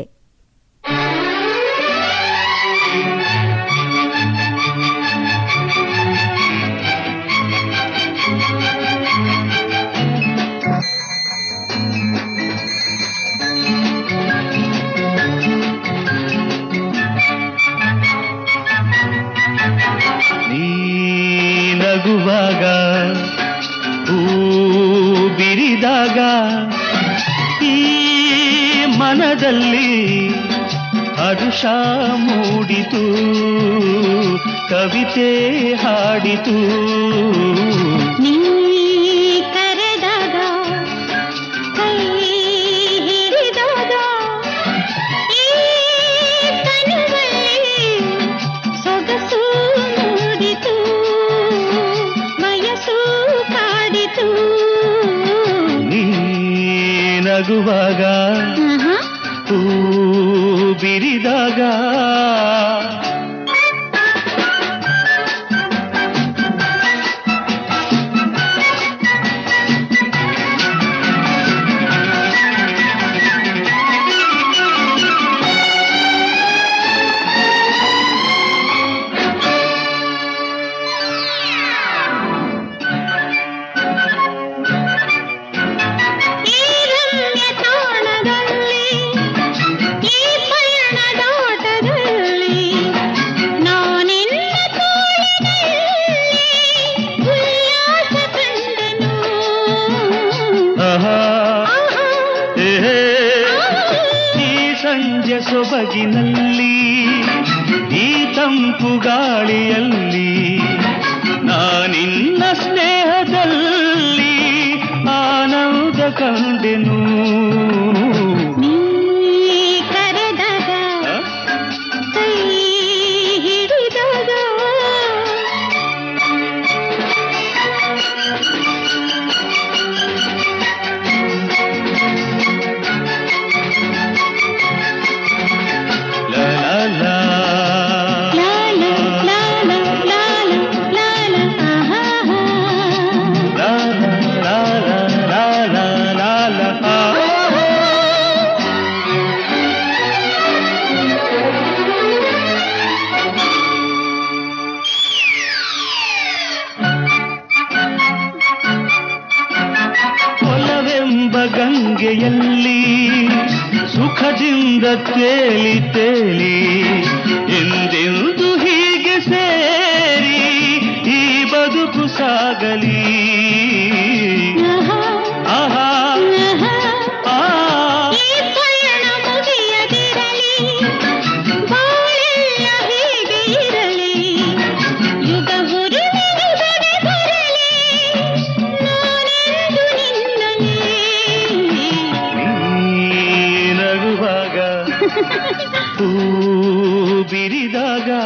ನೀ ನಗುವಾಗ ಹೂ ಬಿರಿದಾಗ ಈ ಮನದಲ್ಲಿ ಹರುಷ ಮೂಡಿತು ಕವಿತೆ ಹಾಡಿತು ನೀ ಕರೆದಾಗ ಕೈ ಹಿಡಿದಾಗ ಈ ತನುವಲ್ಲಿ ಸೊಗಸು ಮೂಡಿತು ವಯಸ್ಸು ಕಾಡಿತು ನೀ ನಗುವಾಗ ಹೂ ಬಿರಿದಾಗ ಈ ರಮ್ಯ ತಾಣದಲ್ಲಿ ಈ ಪಯಣದಾಟದಲ್ಲಿ ನಾನೆನ್ನ ತೋಳಿನಲ್ಲಿ ಉಲ್ಲಾಸ ಕಂಡನು ಆಹಾ ಏ ಈ ಸಂಜೆ ಸೊಬಗಿನಲ್ಲಿ ಈ ತಂಪು ಗಾಳಿಯಲ್ಲಿ ನಾನಿನ್ನ ಸ್ನೇಹದಲ್ಲಿ ಆನಂದ ಕಂಡೆನು ನೀ ಕರೆದಾಗ ಕೈ ಹಿಡಿದಾಗ ಲಾ ಲಾ ಲಾ ಲಾಲ ಲಾಲ ಲಾಲ ಲಾಲ ಆಹಾ ಲಾ ಲಾ ಲಾ ಲಾ ಲಾ ಲಾ ಲಾ ಒಲವೆಂಬ ಗಂಗೆಯಲ್ಲಿ ಸುಖದಿಂದ ತೇಲಿ ತೇಲಿ ಎಂದೆಂದು ಹೀಗೆ ಸೇರಿ ಈ ಬದುಕು ಸಾಗಲಿ ಆಹಾ ಆ ಈ ಪಯಣ ಮುಗಿಯದಿರಲಿ ಬಾಳೆಲ್ಲ ಹೀಗೆ ಇರಲಿ ಹೂ ಬಿರಿದಾಗ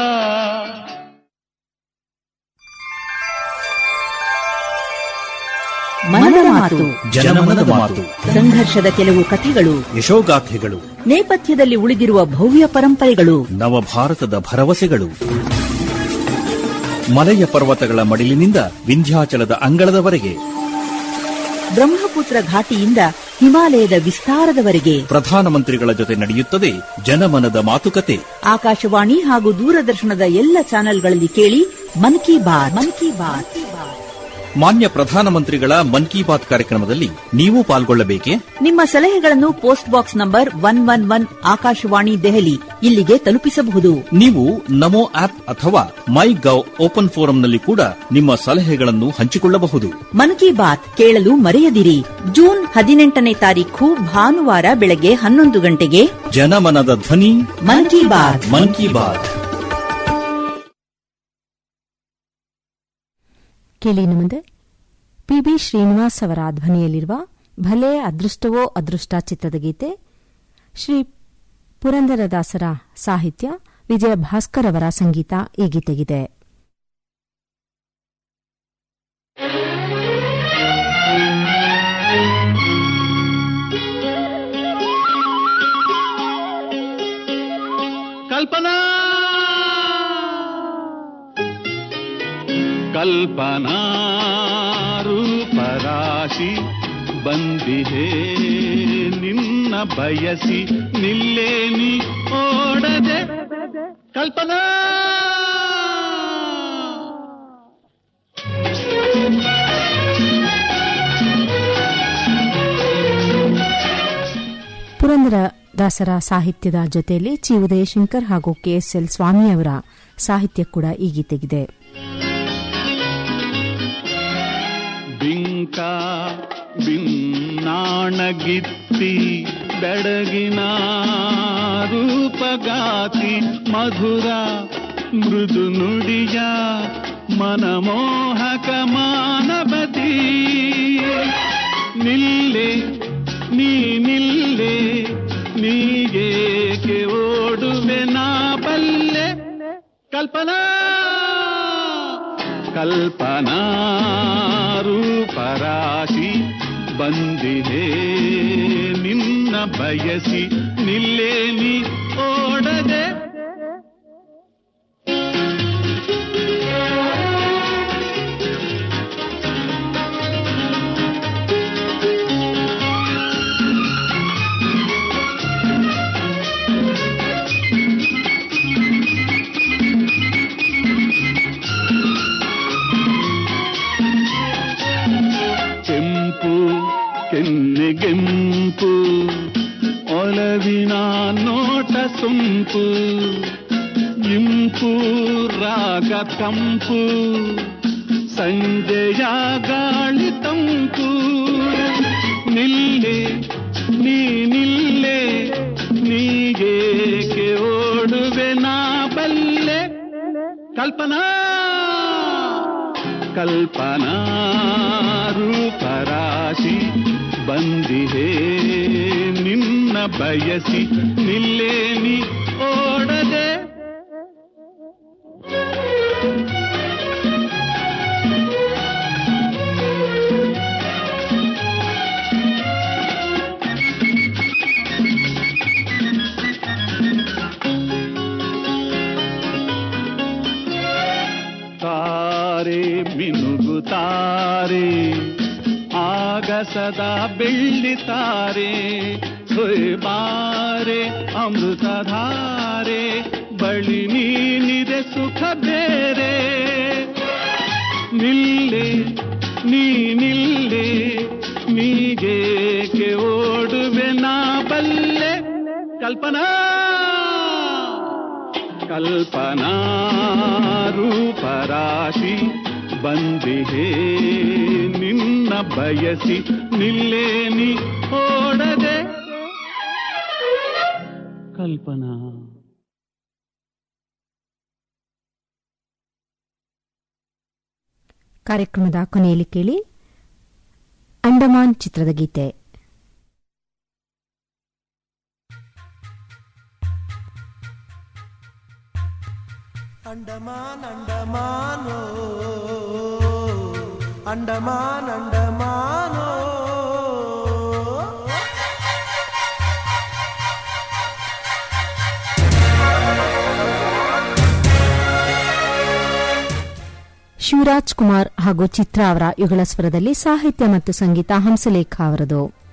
ಮನದ ಮಾತು ಜನಮನದ ಮಾತು ಸಂಘರ್ಷದ ಕೆಲವು ಕಥೆಗಳು ಯಶೋಗಾಥೆಗಳು ನೇಪಥ್ಯದಲ್ಲಿ ಉಳಿದಿರುವ ಭವ್ಯ ಪರಂಪರೆಗಳು ನವಭಾರತದ ಭರವಸೆಗಳು ಮಲೆಯ ಪರ್ವತಗಳ ಮಡಿಲಿನಿಂದ ವಿಂಧ್ಯಾಚಲದ ಅಂಗಳದವರೆಗೆ ಬ್ರಹ್ಮಪುತ್ರ ಘಾಟಿಯಿಂದ ಹಿಮಾಲಯದ ವಿಸ್ತಾರದವರೆಗೆ ಪ್ರಧಾನಮಂತ್ರಿಗಳ ಜೊತೆ ನಡೆಯುತ್ತದೆ ಜನಮನದ ಮಾತುಕತೆ ಆಕಾಶವಾಣಿ ಹಾಗೂ ದೂರದರ್ಶನದ ಎಲ್ಲ ಚಾನೆಲ್ಗಳಲ್ಲಿ ಕೇಳಿ ಮನ್ ಕಿ ಬಾತ್ ಮನ್ ಕಿ ಬಾತ್ ಮಾನ್ಯ ಪ್ರಧಾನಮಂತ್ರಿಗಳ ಮನ್ ಕಿ ಬಾತ್ ಕಾರ್ಯಕ್ರಮದಲ್ಲಿ ನೀವು ಪಾಲ್ಗೊಳ್ಳಬೇಕೆ ನಿಮ್ಮ ಸಲಹೆಗಳನ್ನು post box number one one one Akashvani Delhi ಇಲ್ಲಿಗೆ ತಲುಪಿಸಬಹುದು ನೀವು ನಮೋ ಆಪ್ ಅಥವಾ ಮೈ ಗವ್ ಓಪನ್ ಫೋರಂನಲ್ಲಿ ಕೂಡ ನಿಮ್ಮ ಸಲಹೆಗಳನ್ನು ಹಂಚಿಕೊಳ್ಳಬಹುದು ಮನ್ ಕಿ ಬಾತ್ ಕೇಳಲು ಮರೆಯದಿರಿ ಜೂನ್ ಹದಿನೆಂಟನೇ ತಾರೀಖು ಭಾನುವಾರ ಬೆಳಗ್ಗೆ ಹನ್ನೊಂದು ಗಂಟೆಗೆ ಜನಮನದ ಧ್ವನಿ ಮನ್ ಕಿ ಬಾತ್ ಮನ್ ಕಿ ಬಾತ್ ಕೇಳಿ ಇನ್ನು ಮುಂದೆ ಪಿಬಿ ಶ್ರೀನಿವಾಸ್ ಅವರ ಧ್ವನಿಯಲ್ಲಿರುವ ಭಲೆ ಅದೃಷ್ಟವೋ ಅದೃಷ್ಟ ಚಿತ್ರದ ಗೀತೆ ಶ್ರೀ ಪುರಂದರದಾಸರ ಸಾಹಿತ್ಯ ವಿಜಯ ಭಾಸ್ಕರ್ ಅವರ ಸಂಗೀತ ಈ ಗೀತೆಗಿದೆ ಕಲ್ಪನಾ ಕಲ್ಪನಾ ರೂಪರಾಶಿ ಬಂದಿದೆ ನಿನ್ನ ಬಯಸಿ ನಿಲ್ಲೇನಿ ಓಡದೆ ಕಲ್ಪನಾ ಪುರಂದರದಾಸರ ಸಾಹಿತ್ಯದ ಜೊತೆಯಲ್ಲಿ ಚಿ ಉದಯಶಂಕರ್ ಹಾಗೂ ಕೆಎಸ್ಎಲ್ ಸ್ವಾಮಿ ಅವರ ಸಾಹಿತ್ಯ ಕೂಡ ಈ ಗೀತೆಗಿದೆ ಬಿಂಕ ಬಿನ್ನಾಣಗಿತ್ತಿ ಬೆಡಗಿನ ರೂಪಗಾತಿ ಮಧುರ ಮೃದು ನುಡಿಯ ಮನಮೋಹಕ ಮಾನವತಿ ನಿಲ್ಲೆ ನೀ ನಿಲ್ಲೆ ನೀಗೇಕೆ ಓಡುವೆ ನಾ ಬಲ್ಲೆ ಕಲ್ಪನಾ ಕಲ್ಪನಾ ರೂಪರಾಶಿ ಬಂದಿದೆ ನಿನ್ನ ಬಯಸಿ ನಿಲ್ಲೇ ನೀ ಓಡದೆ ಕೆಂಪು ಕೆನ್ನೆಗೆಂಪು ಒಲವಿನ ನೋಟ ಸೊಂಪು ಇಂಪು ರಾಗ ತಂಪು ಸಂಜೆಯ ಗಾಳಿ ತಂಪು ನಿಲ್ಲೆ ನೀ ನಿಲ್ಲೆ ನೀಗೇಕೆ ಓಡುವೆ ನಾ ಬಲ್ಲೆ ಕಲ್ಪನಾ ಕಲ್ಪನಾ ರೂಪರಾಶಿ ಬಂದಿದೆ ನಿನ್ನ ಬಯಸಿ ನಿಲ್ಲೇ ನೀ ಓಡದೆ ತಾರೆ ಮಿನುಗುತ್ತಾರೆ ಆಗಸದ ಬೆಳ್ಳಿತಾರೆ ಬಾರೆ ಅಮೃತಧಾರೆ ಬಳಿ ನೀನಿದೆ ಸುಖ ಬೇರೆ ನಿಲ್ಲೆ ನೀ ನಿಲ್ಲೆ ನೀಗೇಕೆ ಓಡುವೆ ನಾ ಬಲ್ಲೆ ಕಲ್ಪನಾ ಕಲ್ಪನಾ ರೂಪರಾಶಿ ಬಂದಿದೆ ನಿನ್ನ ಬಯಸಿ ನಿಲ್ಲೇ ನೀ ಓಡದೆ ಕಲ್ಪನಾ ಕಾರ್ಯಕ್ರಮದ ಕೊನೆಯಲ್ಲಿ ಕೇಳಿ ಅಂಡಮಾನ್ ಚಿತ್ರದ ಗೀತೆ ಅಂಡಮಾನ್ ಅಂಡಮಾನೋ ಅಂಡಮಾನ್ ಅಂಡಮಾನೋ ಶಿವರಾಜ್ ಕುಮಾರ್ ಹಾಗೂ ಚಿತ್ರ ಅವರ ಯುಗಳ ಸ್ವರದಲ್ಲಿ ಸಾಹಿತ್ಯ ಮತ್ತು ಸಂಗೀತ ಹಂಸಲೇಖ ಅವರದು